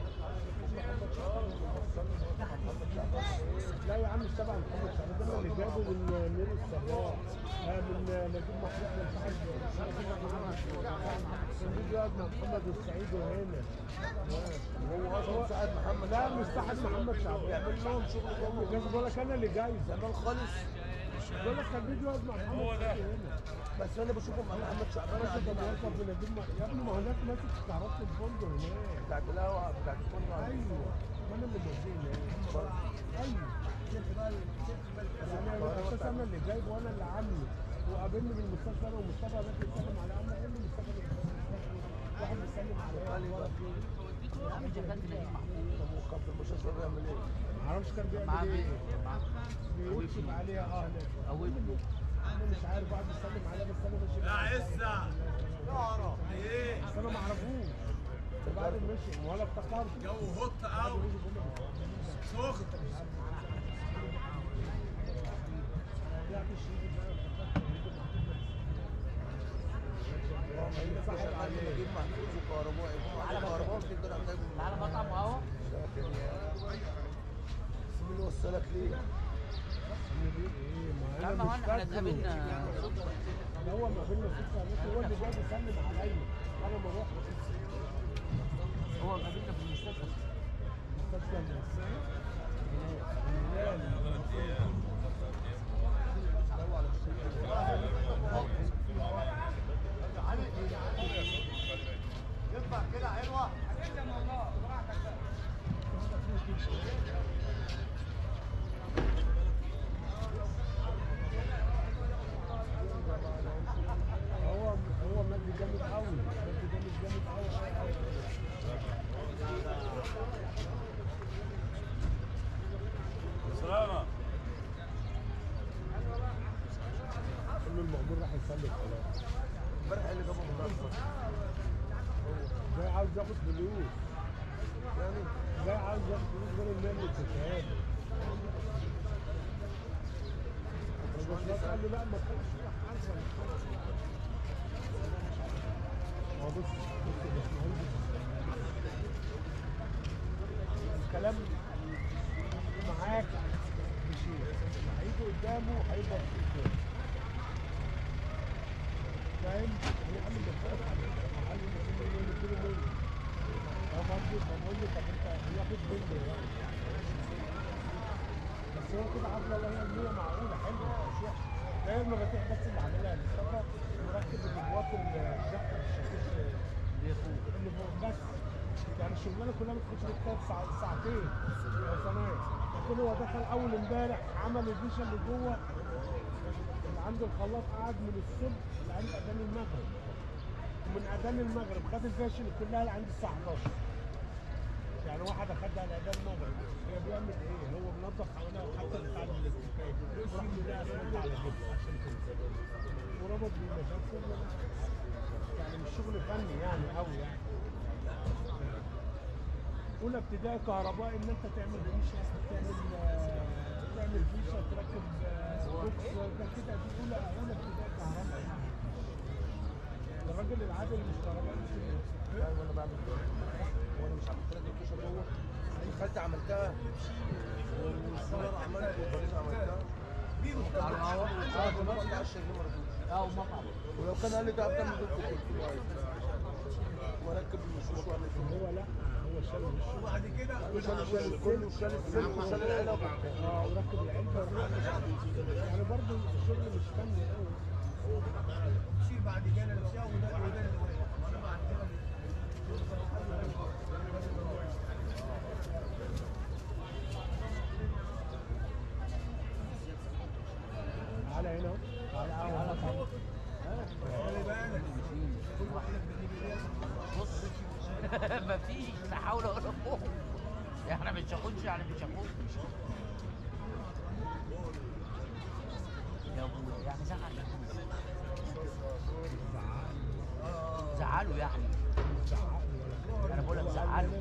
لا يا عم مش تبع محمد شعبان ده اللي جابه من نور الصباح آه، من نجيب محمود من صاحب كان بيجي يقعد مع محمد السعيد وهنا هو اصلا ساعد محمد لا مش صاحب محمد شعبان بيعمل لهم شغل جامد جاي بقول لك انا اللي جاي زمان خالص بقول لك كان بيجي يقعد مع محمد السعيد هنا بس انا بشوفه مع محمد شعبان انا كنت قاعدين بوصل في نجيب مح- يا ابني ما هو هناك ماسك استعراض الفندق هناك بتاعت القهوه بتاعت الفندق ايوه ما انا اللي موديني ايوه يعني انا اساس انا اللي جايبه وانا اللي عامله وقابلني بالمستشفى انا ومصطفى ده بيسلم على عم قال لي مصطفى اللي في المستشفى. واحد بيسلم عليا أخبارك إيه؟ يا عم شغال في نجيب محفوظ طب وكان في المستشفى بيعمل ايه؟ ما اعرفش كان معاه بيعمل ايه بيت معاه بيكتب عليها اه هناك أول انا مش عارف واحد بيسلم عليا بس انا ماشي يا معاه. عزة ايه بس انا ما اعرفوش وبعدين مشي ولا افتكرت جو هوت قوي سخن رجعت الشريك بقى افتكرت صاحب عليه نجيب محفوظ وكهربائي كهربائي بتقدر تعالى مطعم وقهوة لكن يا ايه ما يا عم انا هو مش احنا فاكره اتقابلنا صدفه ده هو ما بيننا صدفه بس هو اللي جاي يسلم عليا انا ما رحتش هو قابلنا في المستشفى مستشفى النساء ينفع كده حلوه هو هو مادي جامد قوي مادي جامد جامد قوي قوي قوي سلامة كل المأمور راح يسلم خلاص امبارح اللي جابه مدرسة جاي عاوز ياخد فلوس يعني جاي عاوز ياخد فلوس غير اللي اللي بتتهاب الباشمهندس قال له لا ما تخليش روح عنك هو بص بص يا باشمهندس الكلام معاك بشيء هيجي قدامه هيبقى بشيء فاهم؟ هي عامل مختلف عن المعلم اللي هو اللي كله منه فاهم قصدي؟ فبقول له طب انت ياخد منه يعني بس هو كده عامله والله هي النية معقولة حلوة مش وحشة هي المفاتيح بس اللي عاملها مصطفى مركب الابواب الدفتر الشاكوش اللي فوق بس يعني الشغلانه كلها بتخش بتاخد ساع- ساعتين يا سناء لكن هو دخل اول امبارح عمل الفيشه اللي جوه اللي عند الخلاط قعد من الصبح لعند اذان المغرب ومن اذان المغرب خد الفيشه اللي كلها لعند الساعه 11 يعني واحد اخدها على اذان المغرب هي بيعمل ايه؟ هو منظف حواليها وحتى بتاع الاستيكايه وراح مديها اسمنت على جبل عشان كده وربط بالمشاكل يعني مش شغل فني يعني قوي يعني اولى ابتدائي كهرباء ان انت تعمل فيشه تعمل آه، تعمل فيشه تركب آه، بوكس ده كده دي اولى اولى ابتدائي كهرباء يعني الراجل العادي اللي مش كهرباء مش ايوه انا بعمل كده وانا مش عملت لك الكيشه جوه خدت عملتها والسولار عملت والبريز عملتها على الهواء اه دلوقتي 10 جنيه مرتين اه ومطعم ولو كان قال لي تعرف تعمل دول كنت قلت له عايز واركب المشوش واعمل كده هو لا هو شال وشه وبعد كده شال شال الكل وشال السلك وشال العلب اه وركب العلبه يعني برضه الشغل مش فني قوي يصير بعد كده لو ساوي وده وده اللي واقع بعد كده تعالى هنا اهو تعالى تعالى تعالى بص مفيش لا حول ولا قوه احنا مش هنخش يعني مش هنخش يا ابويا يعني زعل زعلوا يعني انا بقول لك زعلوا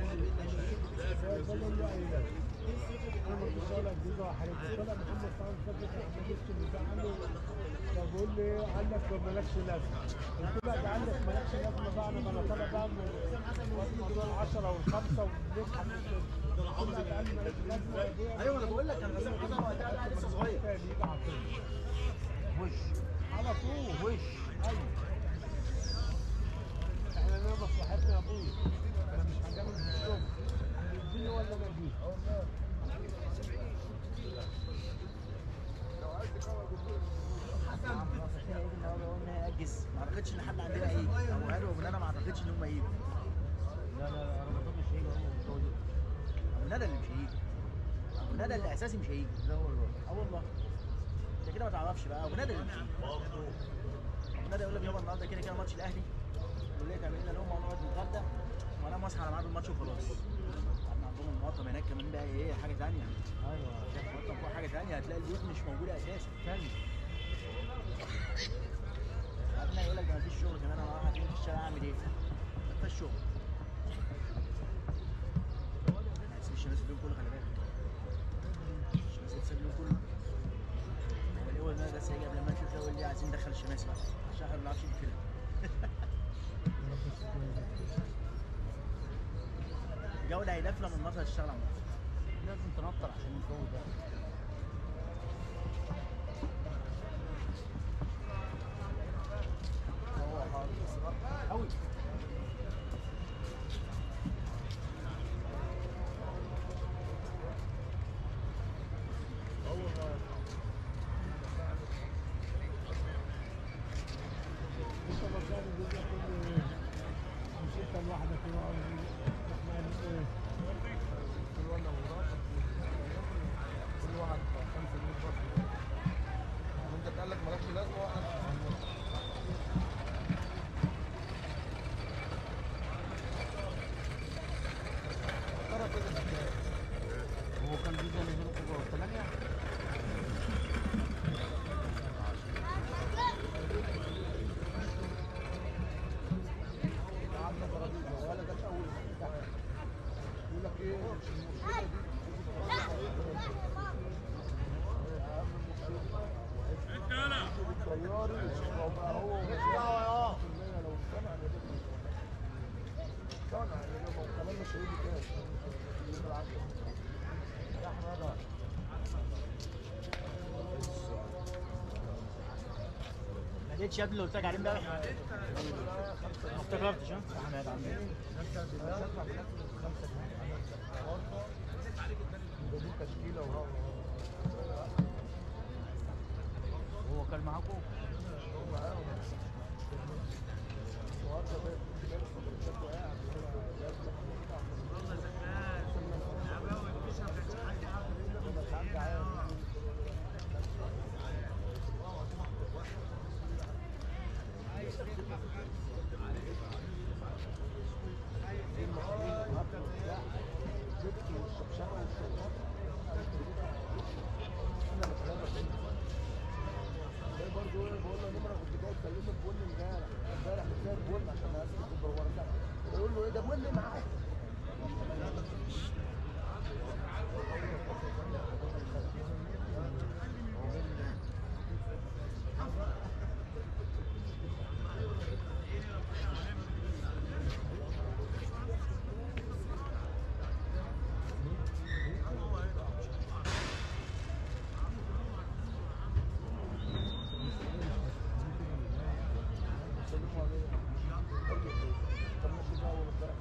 بقول لي قال لك مالكش لازمه قلت له ده عندك مالكش لازمه بقى انا ما انا طالع بقى من 10 والخمسه ونضحك قلت له ده قال لي مالكش لازمه ايوه انا بقول لك انا غسان حسن وقتها انا لسه صغير يجي على طول وش على طول وش ايوه احنا لنا مصلحتنا يا ابويا انا مش هجامل في الشغل اديني ولا انا اديك اجز ما اعتقدش ان حد عندنا هيجي او قالوا ان انا ما اعتقدش ان هم هيجوا لا لا لا رمضان مش هيجي هو هو ابو ندى اللي مش هيجي ابو ندى اللي اساسي مش هيجي ده هو الوضع اه والله انت كده ما تعرفش بقى ابو ندى اللي مش هيجي ابو ندى يقول لك يابا النهارده كده كده ماتش الاهلي يقول لك اعمل لنا لقمه ونقعد نتغدى وانا اصحى على ميعاد الماتش وخلاص قعدنا عندهم المقطم هناك كمان بقى ايه حاجه ثانيه ايوه المقطم فوق حاجه ثانيه هتلاقي البيوت مش موجوده اساسا ثاني قعدنا يقول لك ده مفيش شغل كمان انا رايح اتنين في الشارع اعمل ايه؟ مفيش شغل بس مش الناس اليوم كله خلي بالك مش الناس بتسيب اليوم كله هو الاول ده بس هيجي قبل ما نشوف الاول دي عايزين ندخل الشماس بقى عشان احنا ما بنعرفش نقفلها الجو ده هيدفلة من النهارده هتشتغل على النهارده لازم تنطر عشان الجو ده هو حر قوي هو ما انت مكان الجزء كله مش انت لوحدك كده ايه كل واحد وراك كل واحد خمسة جنيه بس وانت قال لك مالكش لازمه واحد ترى كده الحكاية. هو كان في زي نزول كوبا ثمانية قعدنا ترابيزه ولا جت اول امتحان يقول لك ايه مش المشكله دي الطياري لو بقى هو مش دعوه يا لو اقتنع ان ده اقتنع ان ده كمان مش هيجي تاني بالعكس يا احمد ما لقيتش يا ابني اللي قلت لك عليه امبارح ما افتكرتش ها يا حماد عامل ايه؟ دي تشكيله وهو هو كان معاكم معاهم النهارده بقى جايب سندوتشات وقاعد جايب بس عندي عادي دي المصريين والأكل وبتاع جبت والشبشبة والشربات انا بتغرب زي برضه ايه بقول له نمره كنت جاي اتكلمت بقول امبارح امبارح كنت جايب بقول عشان اسكت البروره بقول له ايه ده بقول معاك سلموا عليه طب ماشي بقى ولا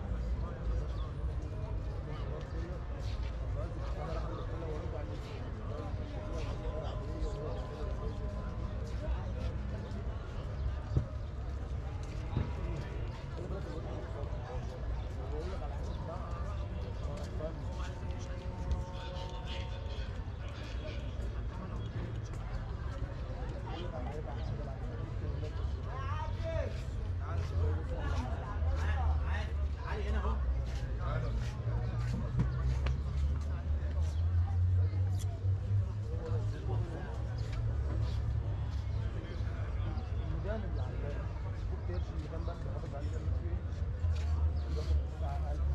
علي هنا اهو الميدان اللي عندنا كنت قرش الميدان بس حاطط عليه جنب فيه باخد الساعة 1000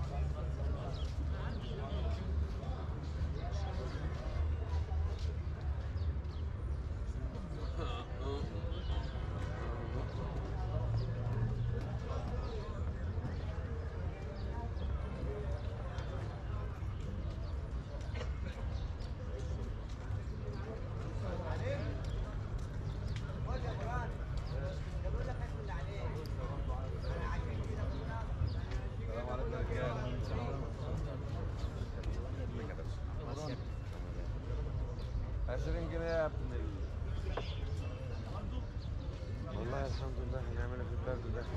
السلام عليكم يا رجاله عشرين جنيه يا ابن ال... والله الحمد لله هنعملها في البرد ده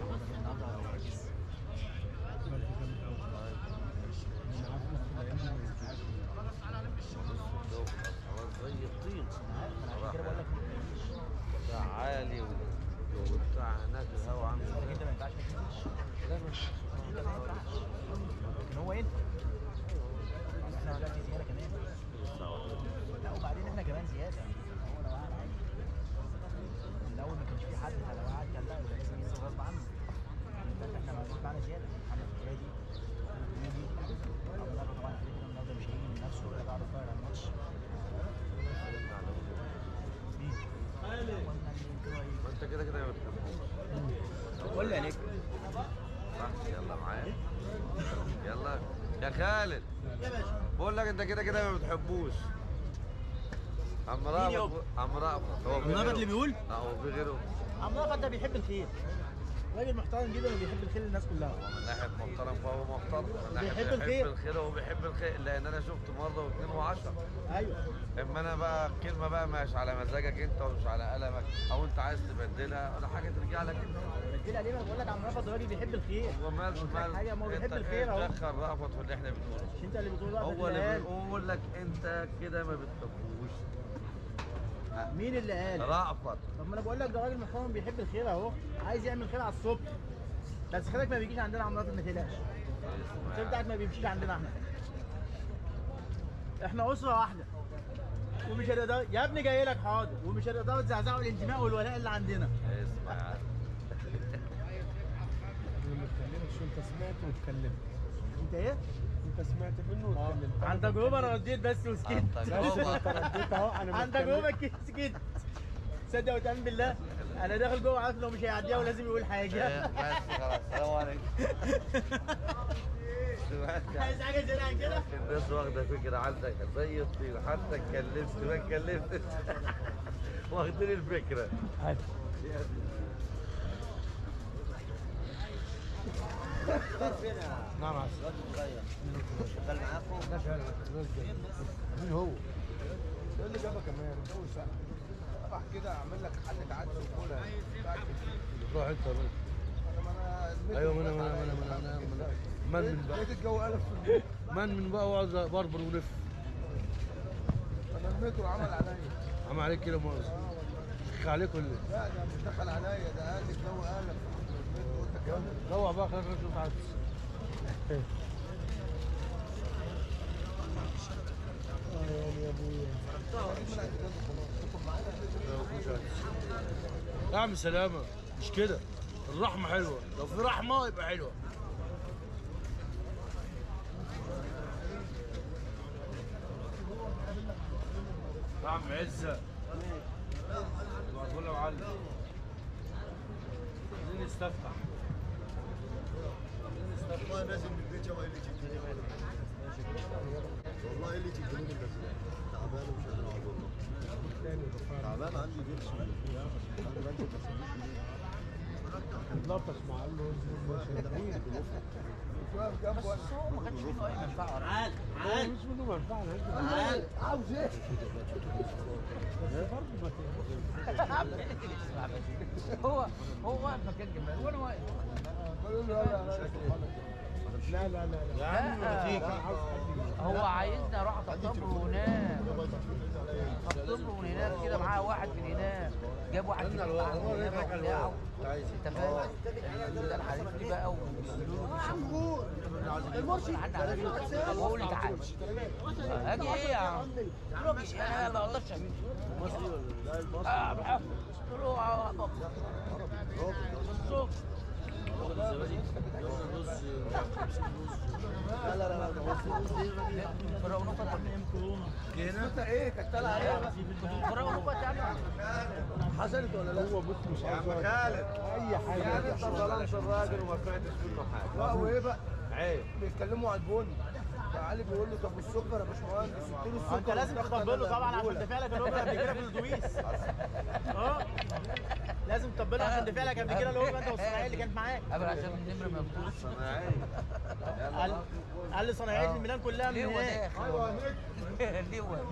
زي الطين صراحة بتاع عالي و- وبتاع هناك الهواء عامل لكن انت ما ينفعش ما تنزلش لا مش انت ما ينفعش لكن هو ينفع احنا دلوقتي زياده كمان لا وبعدين احنا كمان زياده هو لو قعد عادي الاول ما كانش في حد فلو قعد كان لا يبقى لازم ينزل غصب عنه بس احنا موجود معانا زياده محمد الفرادي ونيجي عبد الله طبعا كده كده النهارده مش هيجي من نفسه ولا قاعد اتفرج على الماتش مين؟ ما انت كده كده ما بتحبوش قول لي يا نجم صح يلا معايا يلا يا اخي خالد بقول لك انت كده كده ما بتحبوش عم رأفت يابا؟ عم رأفت هو في عم رأفت غيره؟ اللي بيقول؟ لا هو في غيره عم رأفت ده بيحب الخير راجل محترم جدا وبيحب الخير للناس كلها هو من ناحيه محترم فهو محترم من ناحيه بيحب بيحب الخير. الخير هو بيحب الخير لان انا شفت مره واثنين وعشرة ايوه اما انا بقى كلمه بقى مش على مزاجك انت ومش على قلمك او انت عايز تبدلها ولا حاجه ترجع لك انت بديل عليه ما بقول لك عم رأفت راجل بيحب الخير ومال قلت لك مال حاجه ما هو بيحب انت الخير اهو دخل رأفت في اللي احنا بنقوله مش انت اللي بتقول رأفت هو اللي قال. بيقول لك انت كده ما بتحبوش مين اللي قال؟ رأفت طب ما انا بقول لك ده راجل محترم بيحب الخير اهو عايز يعمل خير على الصبح بس خيرك ما بيجيش عندنا عم رأفت ما تقلقش الخير بتاعك ما بيمشيش عندنا احنا احنا اسره واحده ومش هنقدر يا ابني جاي لك حاضر ومش هنقدروا تزعزعوا الانتماء والولاء اللي عندنا اسمع لما اتكلمت شو انت سمعت واتكلمت انت ايه؟ انت سمعت منه واتكلمت عن تجربه انا رديت بس وسكت عن بس تجربة. انت رديت اهو انا عن بتكلم. تجربه كده سكت صدق وتامن بالله انا داخل جوه عارف لو مش هيعديها ولازم يقول إيه، حاجه بس خلاص السلام عليكم دلوقتي عايز حاجه زياده عن كده الناس واخده فكره عنك زي الطين حتى اتكلمت ما اتكلمت واخدين الفكره نعم عسل الواد صغير شغال معاكم مين هو؟ ايه اللي جابك كمان؟ الجو ساعة اروح كده اعمل لك حلة عدس وكلها بعد كده. روح انت روح. انا ما انا المتر ايوه من بس انا عليا. من انا من انا من انا من من بقى لقيت الجو قلب في البيت من من بقى واقعد بربر ولف انا المتر عمل عليا عم عليك كده مؤاخذة شيخ عليك ولا إيه؟ لا ده مش دخل عليا ده قال لي الجو قلب في المتر قلت اكمل روح بقى خليك رجل عدس يا ابويا يا عم سلامة مش كده الرحمة حلوة لو في رحمة يبقى حلوة يا عم عزة بقول له معلم عايزين نستفتح والله نازل من البيت يابا اللي جبتني والله اللي جبتني تعبان ومش قادر اقعد والله تعبان عندي ضرس انا بنزل ما اسويش لطش مع له واقف جنبه بس هو ما كانش منه اي منفعه تعال هو تعال مش منه منفعه انا هجيب تعال عاوز ايه؟ بس برضه ما ت- هو هو واقف مكان جمال وانا واقف بقول له يلا يا ريس لا لا لا لا لا لا عاوز حد هو عايزني اروح اطبطب له هناك اطبطب له من هناك كده معاه واحد من هناك جاب واحد من هناك بتاعه انت فاهم ده الحريف ليه بقى وبيقولوا له المرشد واقول لي تعالى اجي ايه يا عم؟ قلت له اجي انا ما اقدرش اجي مصري ولا لا المصري آه، بحب. قلت له آه، بابا. بالظبط لا لا لا لا ده مصري فرقوا نقط انت ايه كانت طالعه ايه؟ فرقوا نقط يعني حصلت ولا لا؟ هو بص مش عايز خالد اي حاجه يعني انت ظلمت الراجل وما فاتش منه حاجه لا وايه بقى؟ عيب بيتكلموا على البن فعلي بيقول له طب والسكر يا باشمهندس اديله السكر انت لازم ودخل تطبل له طبعا عشان الأولى. دافع لك الاجره قبل كده في الاتوبيس اه لازم تطبل له عشان دافع لك قبل كده الاجره انت والصناعيه اللي كانت معاك قبل عشان النمر ما يبطلش صناعيه قال قال لي صناعيه الميلان كلها من ليه هو هناك داخل ليه هو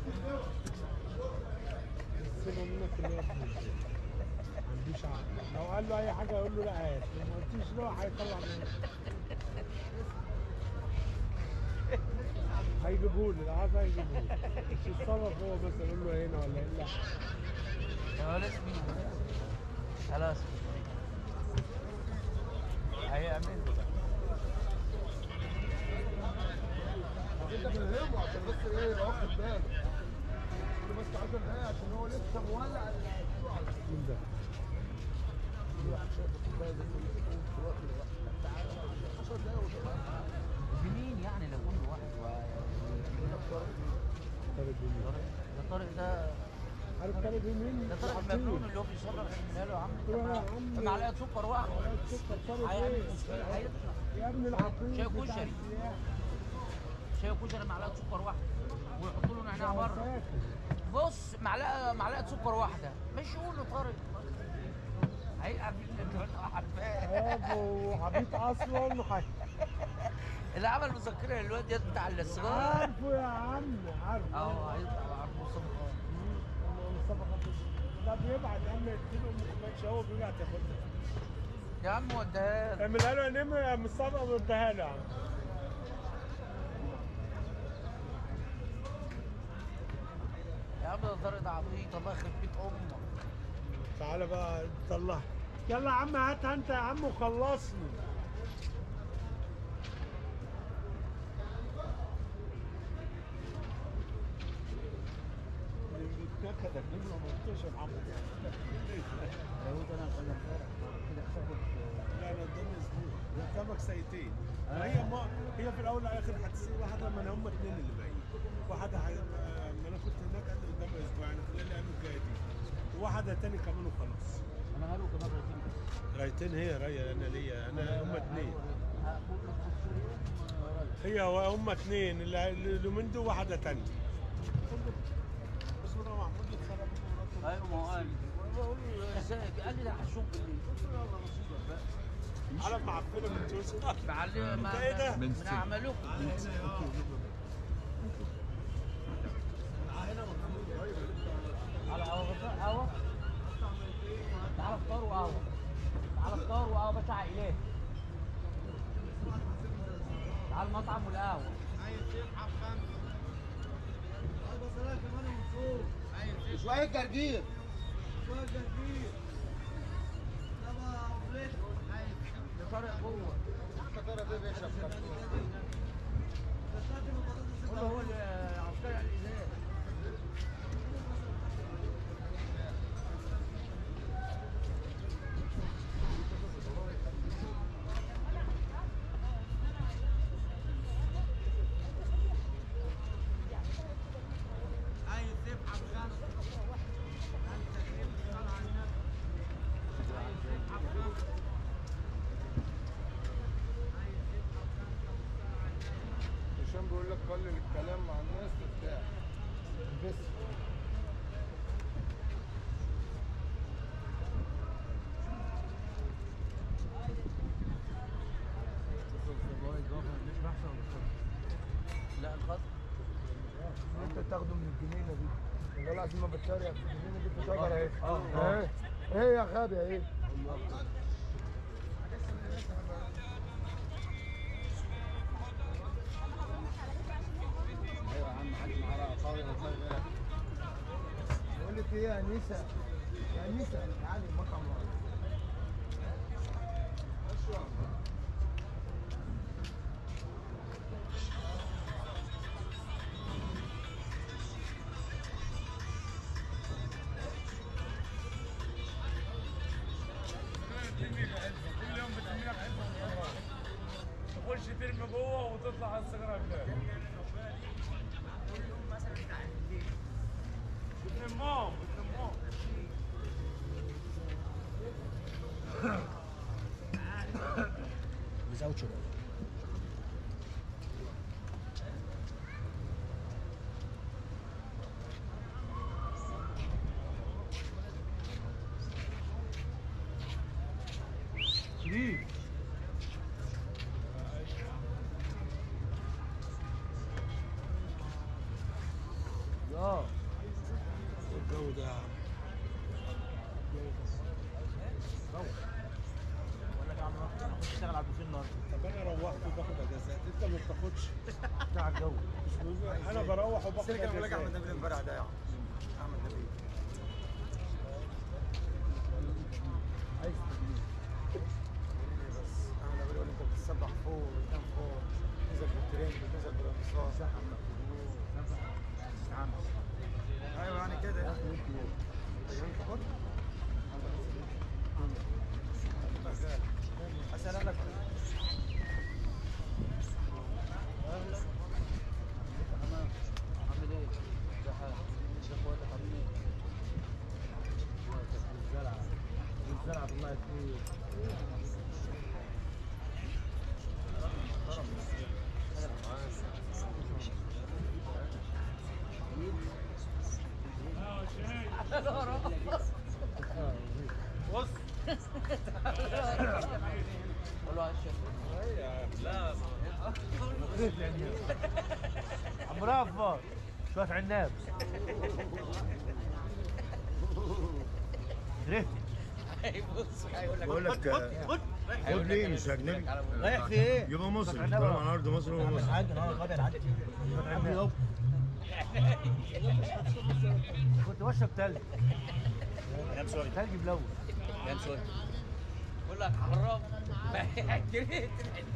سيبه منك في الوقت ما عندوش عقل لو قال له اي حاجه يقول له لا هات لو ما قلتيش له هيطلع منك هيجيبه لي لو عايز هيجيبه لي مش يتصرف هو بس يقول له هنا ولا هنا هو اسمي خلاص هيعمل انت بتهمه عشان بس ايه يبقى واخد باله انت بس عايز ايه عشان هو لسه مولع مين ده؟ بمين يعني لو كل واحد و... طارق مين؟ ده طارق ده عارف طارق مين؟ ده طارق العقيل. المجنون اللي هو بيصرف من له يا عم قلت له يا عم معلقه سكر واحده سكر طارق هيعمل ايه؟ مشكله هيطلع يا ابن العقيل شاي بتاع كشري. السياح. الكشري معلقه سكر واحده ويحطوا له نعناع بره بص معلقه معلقه سكر واحده مش يقول له طارق هيقع في اللي عارفاه ابو عبيط اصلا حي- اللي عمل مذكره الواد ياد بتاع الصغار عارفه يا عم عارفه اه هيطلع عبد مصطفى خان. مصطفى خطيب لا بيبعت يا عم اديله ام كوبايه هو بيبعت ياخدها يا عم وديها له. اعملها له يا نمر يا مصطفى واديها له يا عم يا عم ده طارق ده عبيط الله يخرب بيت امك تعالى بقى طلع يلا يا عم هاتها انت يا عم وخلصني اتنكدك نمرة 18 عم داوود انا كنا امبارح كده حسابك لا انا قدامي اسبوع قدامك ساعتين هي ما هي في الاول والاخر هتسيب واحده من هم اثنين اللي باقيين واحده ح... ما انا كنت هناك قد قدامي اسبوع يعني خلال الايام الجايه دي وواحده تاني كمان وخلاص انا هلو كمان رايتين بس رايتين هي رايه انا ليا انا هم اثنين هقول لك هي هم اثنين اللي اليومين دول واحده تانية بس انا محمود يتصرف بمراته. ايوه ما هو قال بقول له ازاي قال لي ده هشوف بالليل قلت له يلا نصيبك بقى على معفنه من جوزها بعلم ما انت ايه ده؟ من اعمالكم على قهوه قهوه تعال افطار وقهوه تعال افطار وقهوه بس عائلات تعال المطعم والقهوه شوية جرجير ده طارق جوه هو هو العسكري على الازاز هشام بيقول لك قلل الكلام مع الناس وبتاع بس لا الخط انت تاخده من الجنينه دي والله العظيم ما بتشارع في الجنينه دي في شجره اهي اه. اهي ايه يا غبي اهي ايوه يا عم حاج معاه قوي بقول لك ايه يا انيسه يا انيسه تعالي المطعم ورا. كل يوم بترمي لك علبه مخدرات تخش ترمي جوه وتطلع على السيجاره بتاعك بتلمهم بتلمهم without sugar. شريف اه الجو ده بقول لك يا عم انا كنت اشتغل على البوفيه النهارده طب انا روحت وباخد اجازات انت ما بتاخدش بتاع الجو انا بروح وباخد السيرك انا بقول لك احمد اجازات نبيل امبارح ده يا عم احمد نبيل عايز تجيب بس احمد نبيل يقول لي انت بتسبح فوق وتنام فوق تنزل بالترند وتنزل بالانتصار تستعمل ايوه يعني كده يعني اسال لك عامل ايه؟ ده حاجه ده اخواتك عاملين ايه؟ الزرعه الزرعه طلعت ايه بص قول له عشان لا عم رافع شوية عناب ريت بص هيقول لك بقول لك آه، خد ليه مش اجنبي رايح في ايه؟ يبقى مصري طالما على ارض مصر هو مصري حاجة انا غادي العدي كنت بشرب تلج تلج ملون كان سوري بقول لك حرام جريت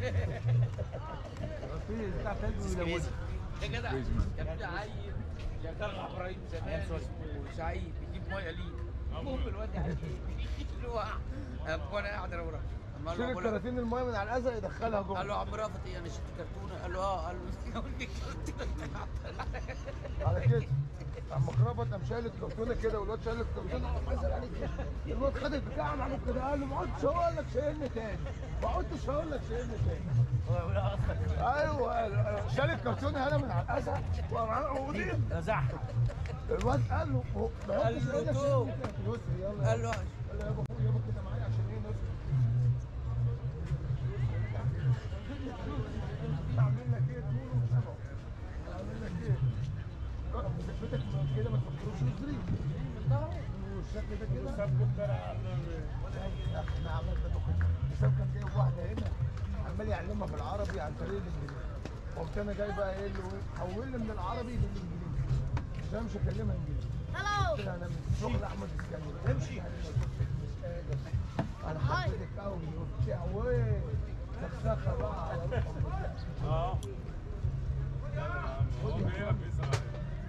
في بتاع تلج ملون يا جدع كان في عيل شغال مع ابراهيم زمان اسمه سعيد بيجيب ميه ليه المهم الواد عيل اللي هو قام انا قاعد انا وراه أما قال له شيل بقول لك- الكراتين المايه من على الازرق يدخلها جوه قال له يا عم رافت ايه انا شفت كرتونه قال له اه قال له قول لي على كده اما خرابط قام شايل الكرتونه كده والواد شايل الكرتونه قام نزل عليه كده. الواد خد البتاع قام عامل كده قال له ما عدتش هقول لك شايلني تاني ما عدتش هقول لك شايلني تاني ايوه شال الكرتونه هنا من على الازرق وقام عامل ودي نزعت الواد قال له هو- ما قال عدتش له هقول لك دوب. شايلني تاني يسري يلا قال له قال له يابا فوق يابا كده معايا عشان ايه نسري اعمل لك ايه تقول وتسمع اعمل لك ايه بتك كده ما تفكروش يسري والشكل ده كده احنا عملنا ده كله حسام كان جايب واحده هنا عمال يعلمها بالعربي عن طريق الانجليزي قمت انا جاي بقى ايه اللي حول لي من العربي للانجليزي عشان مش هكلمها انجليزي قلت لها انا من شغل احمد اسكندر امشي مش قادر انا حبيتك قوي وبتاع ويه سخسخه بقى على روح أمك. اه هو جاي لك بيسأل عليك.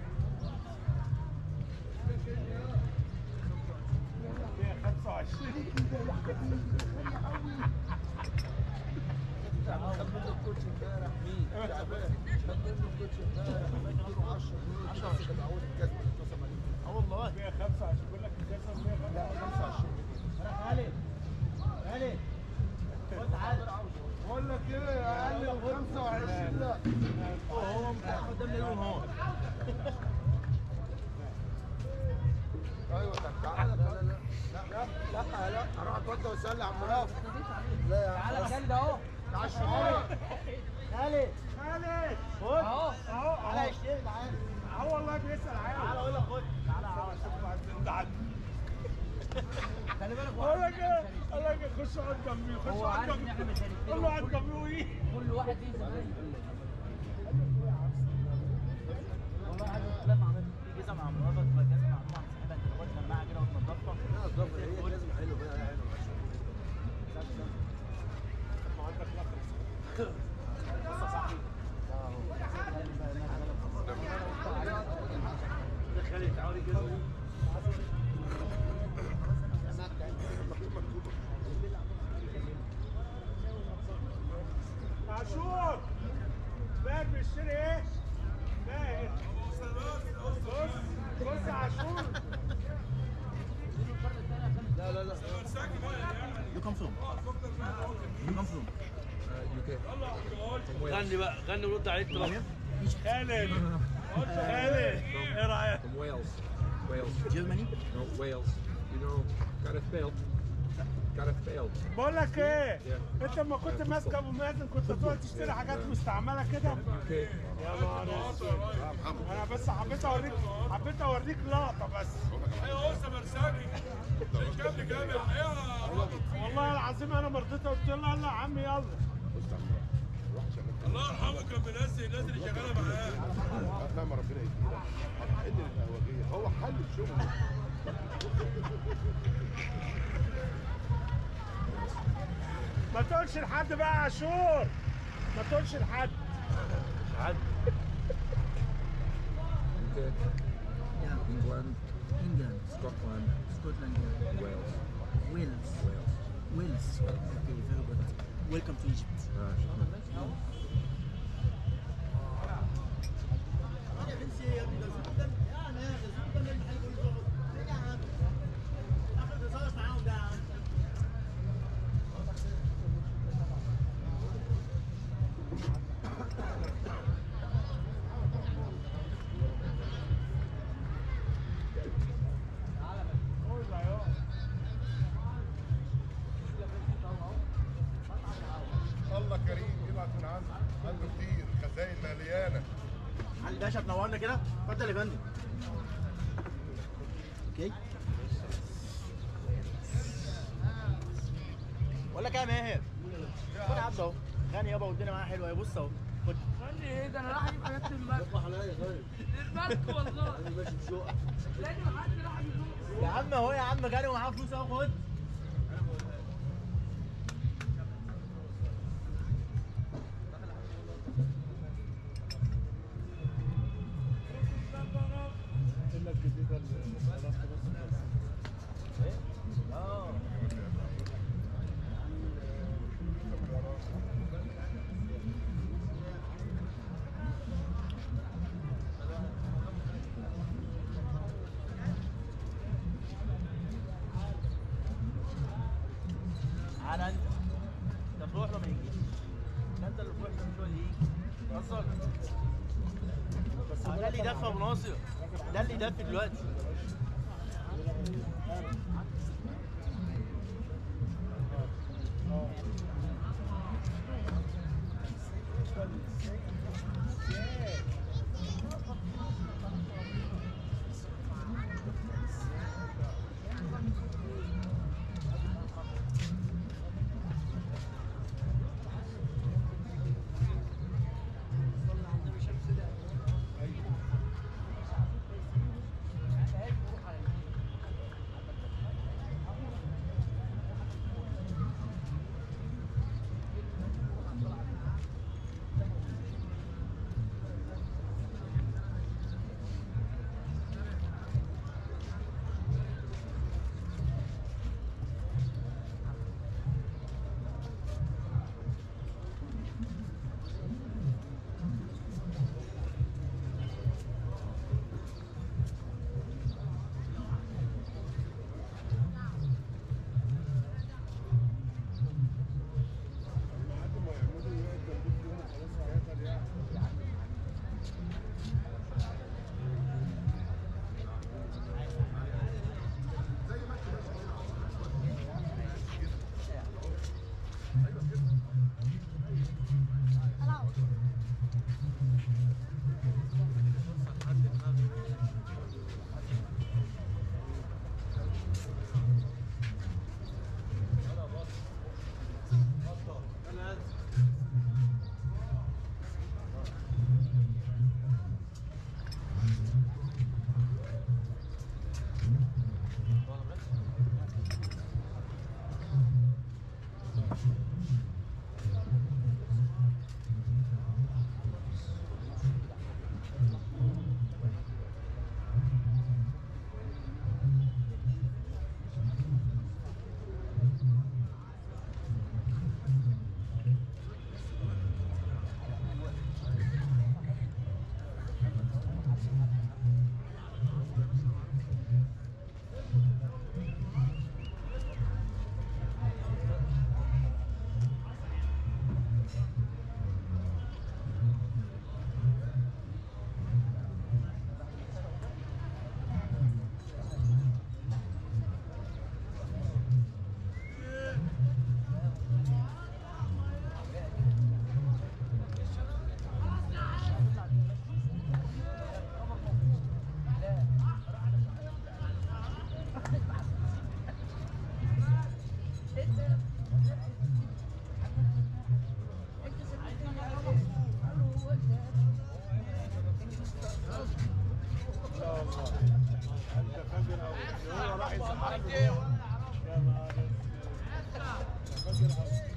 خبيت الكوتش امبارح مين؟ تعبان خبيت الكوتش امبارح اديله 10 جنيه عشان كده عاوز الجزمه اللي اتصل عليه اه والله لا 25 جنيه بقول لك ايه اقل من 25 لا هو قدام اليوم هو ايوه طب تعالى لا لا لا لا لا لا اروح اتوضى واسال عم رافع لا يا عم تعالى خالد اهو تعال الشمال خالد خالد خد اهو اهو تعالى اشتري تعالى اهو والله بيسأل عادي تعالى اقول لك خد تعالى اهو اشوف بعد انت عندي خلي بالك هو اقول عارف لك إن إحنا ايه مش اقول لك ايه خش اقعد جنبي خش هو اقعد عارف ان جنبي احنا مش هنشتري قول له اقعد وكل- جنبي وايه كل واحد ليه زمان والله عايز اتكلم عن في جزم مع مراتك تبقى جزمه مع واحد صاحبها انت تاخد جنبها كده وتنضفها لا الضبط هي لازم حلو بقى حلو بص يا صاحبي خالد تعالي كده عاشور باهر بيشتري ايه؟ باهر بص بص يا عاشور لا لا لا You come from? You come from? غني بقى غني ورد عليه التليفون خالد خالد ايه رايك؟ From Wales. Wales. Germany? No, Wales. You know Gareth Bale? Gareth Bale. بقول لك ايه؟ انت لما كنت ماسك ابو مازن كنت تقعد تشتري حاجات مستعمله كده UK. يا نهار اسود انا بس حبيت اوريك حبيت اوريك لقطه بس ايوه هو سمرساكي الكابل جامد ايوه والله العظيم انا ما رضيت قلت له يلا يا عم يلا الله يرحمه كان بينزل الناس اللي شغاله معاه فاهم ربنا يدينا حل القهوجيه هو حل الشغل ما تقولش لحد بقى يا عاشور ما تقولش لحد UK. England. England, Scotland. Scotland, yeah. Wales. Wales. Wales. Wales. Okay, very good. Welcome to Egypt. Ah, تلاقي مليانه علي باشا تنورنا كده اتفضل يا فندم اوكي بقول لك ايه يا ماهر خد يا عبد اهو غني يابا والدنيا معاها حلوه بص اهو خد غني ايه ده انا راح اجيب حاجات المركب اطلع عليا طيب المركب والله انا ماشي بشوقك لازم حد راح يزور يا عم اهو يا عم غني ومعاه فلوس اهو خد الا الجديده اللي خلاص بس اه على انت انت تروح له ما يجيش ده انت اللي تروح له مش هو اللي يجي قصدك بس ده اللي يدفى ابو ناصر ده اللي يدفي دلوقتي لحد ما يعملوا يقعد جنبك يوم وخلاص هيقدر يعني ان شاء الله انت فاكر او هو راح يزعله يا نهار اسود. انت فاكر او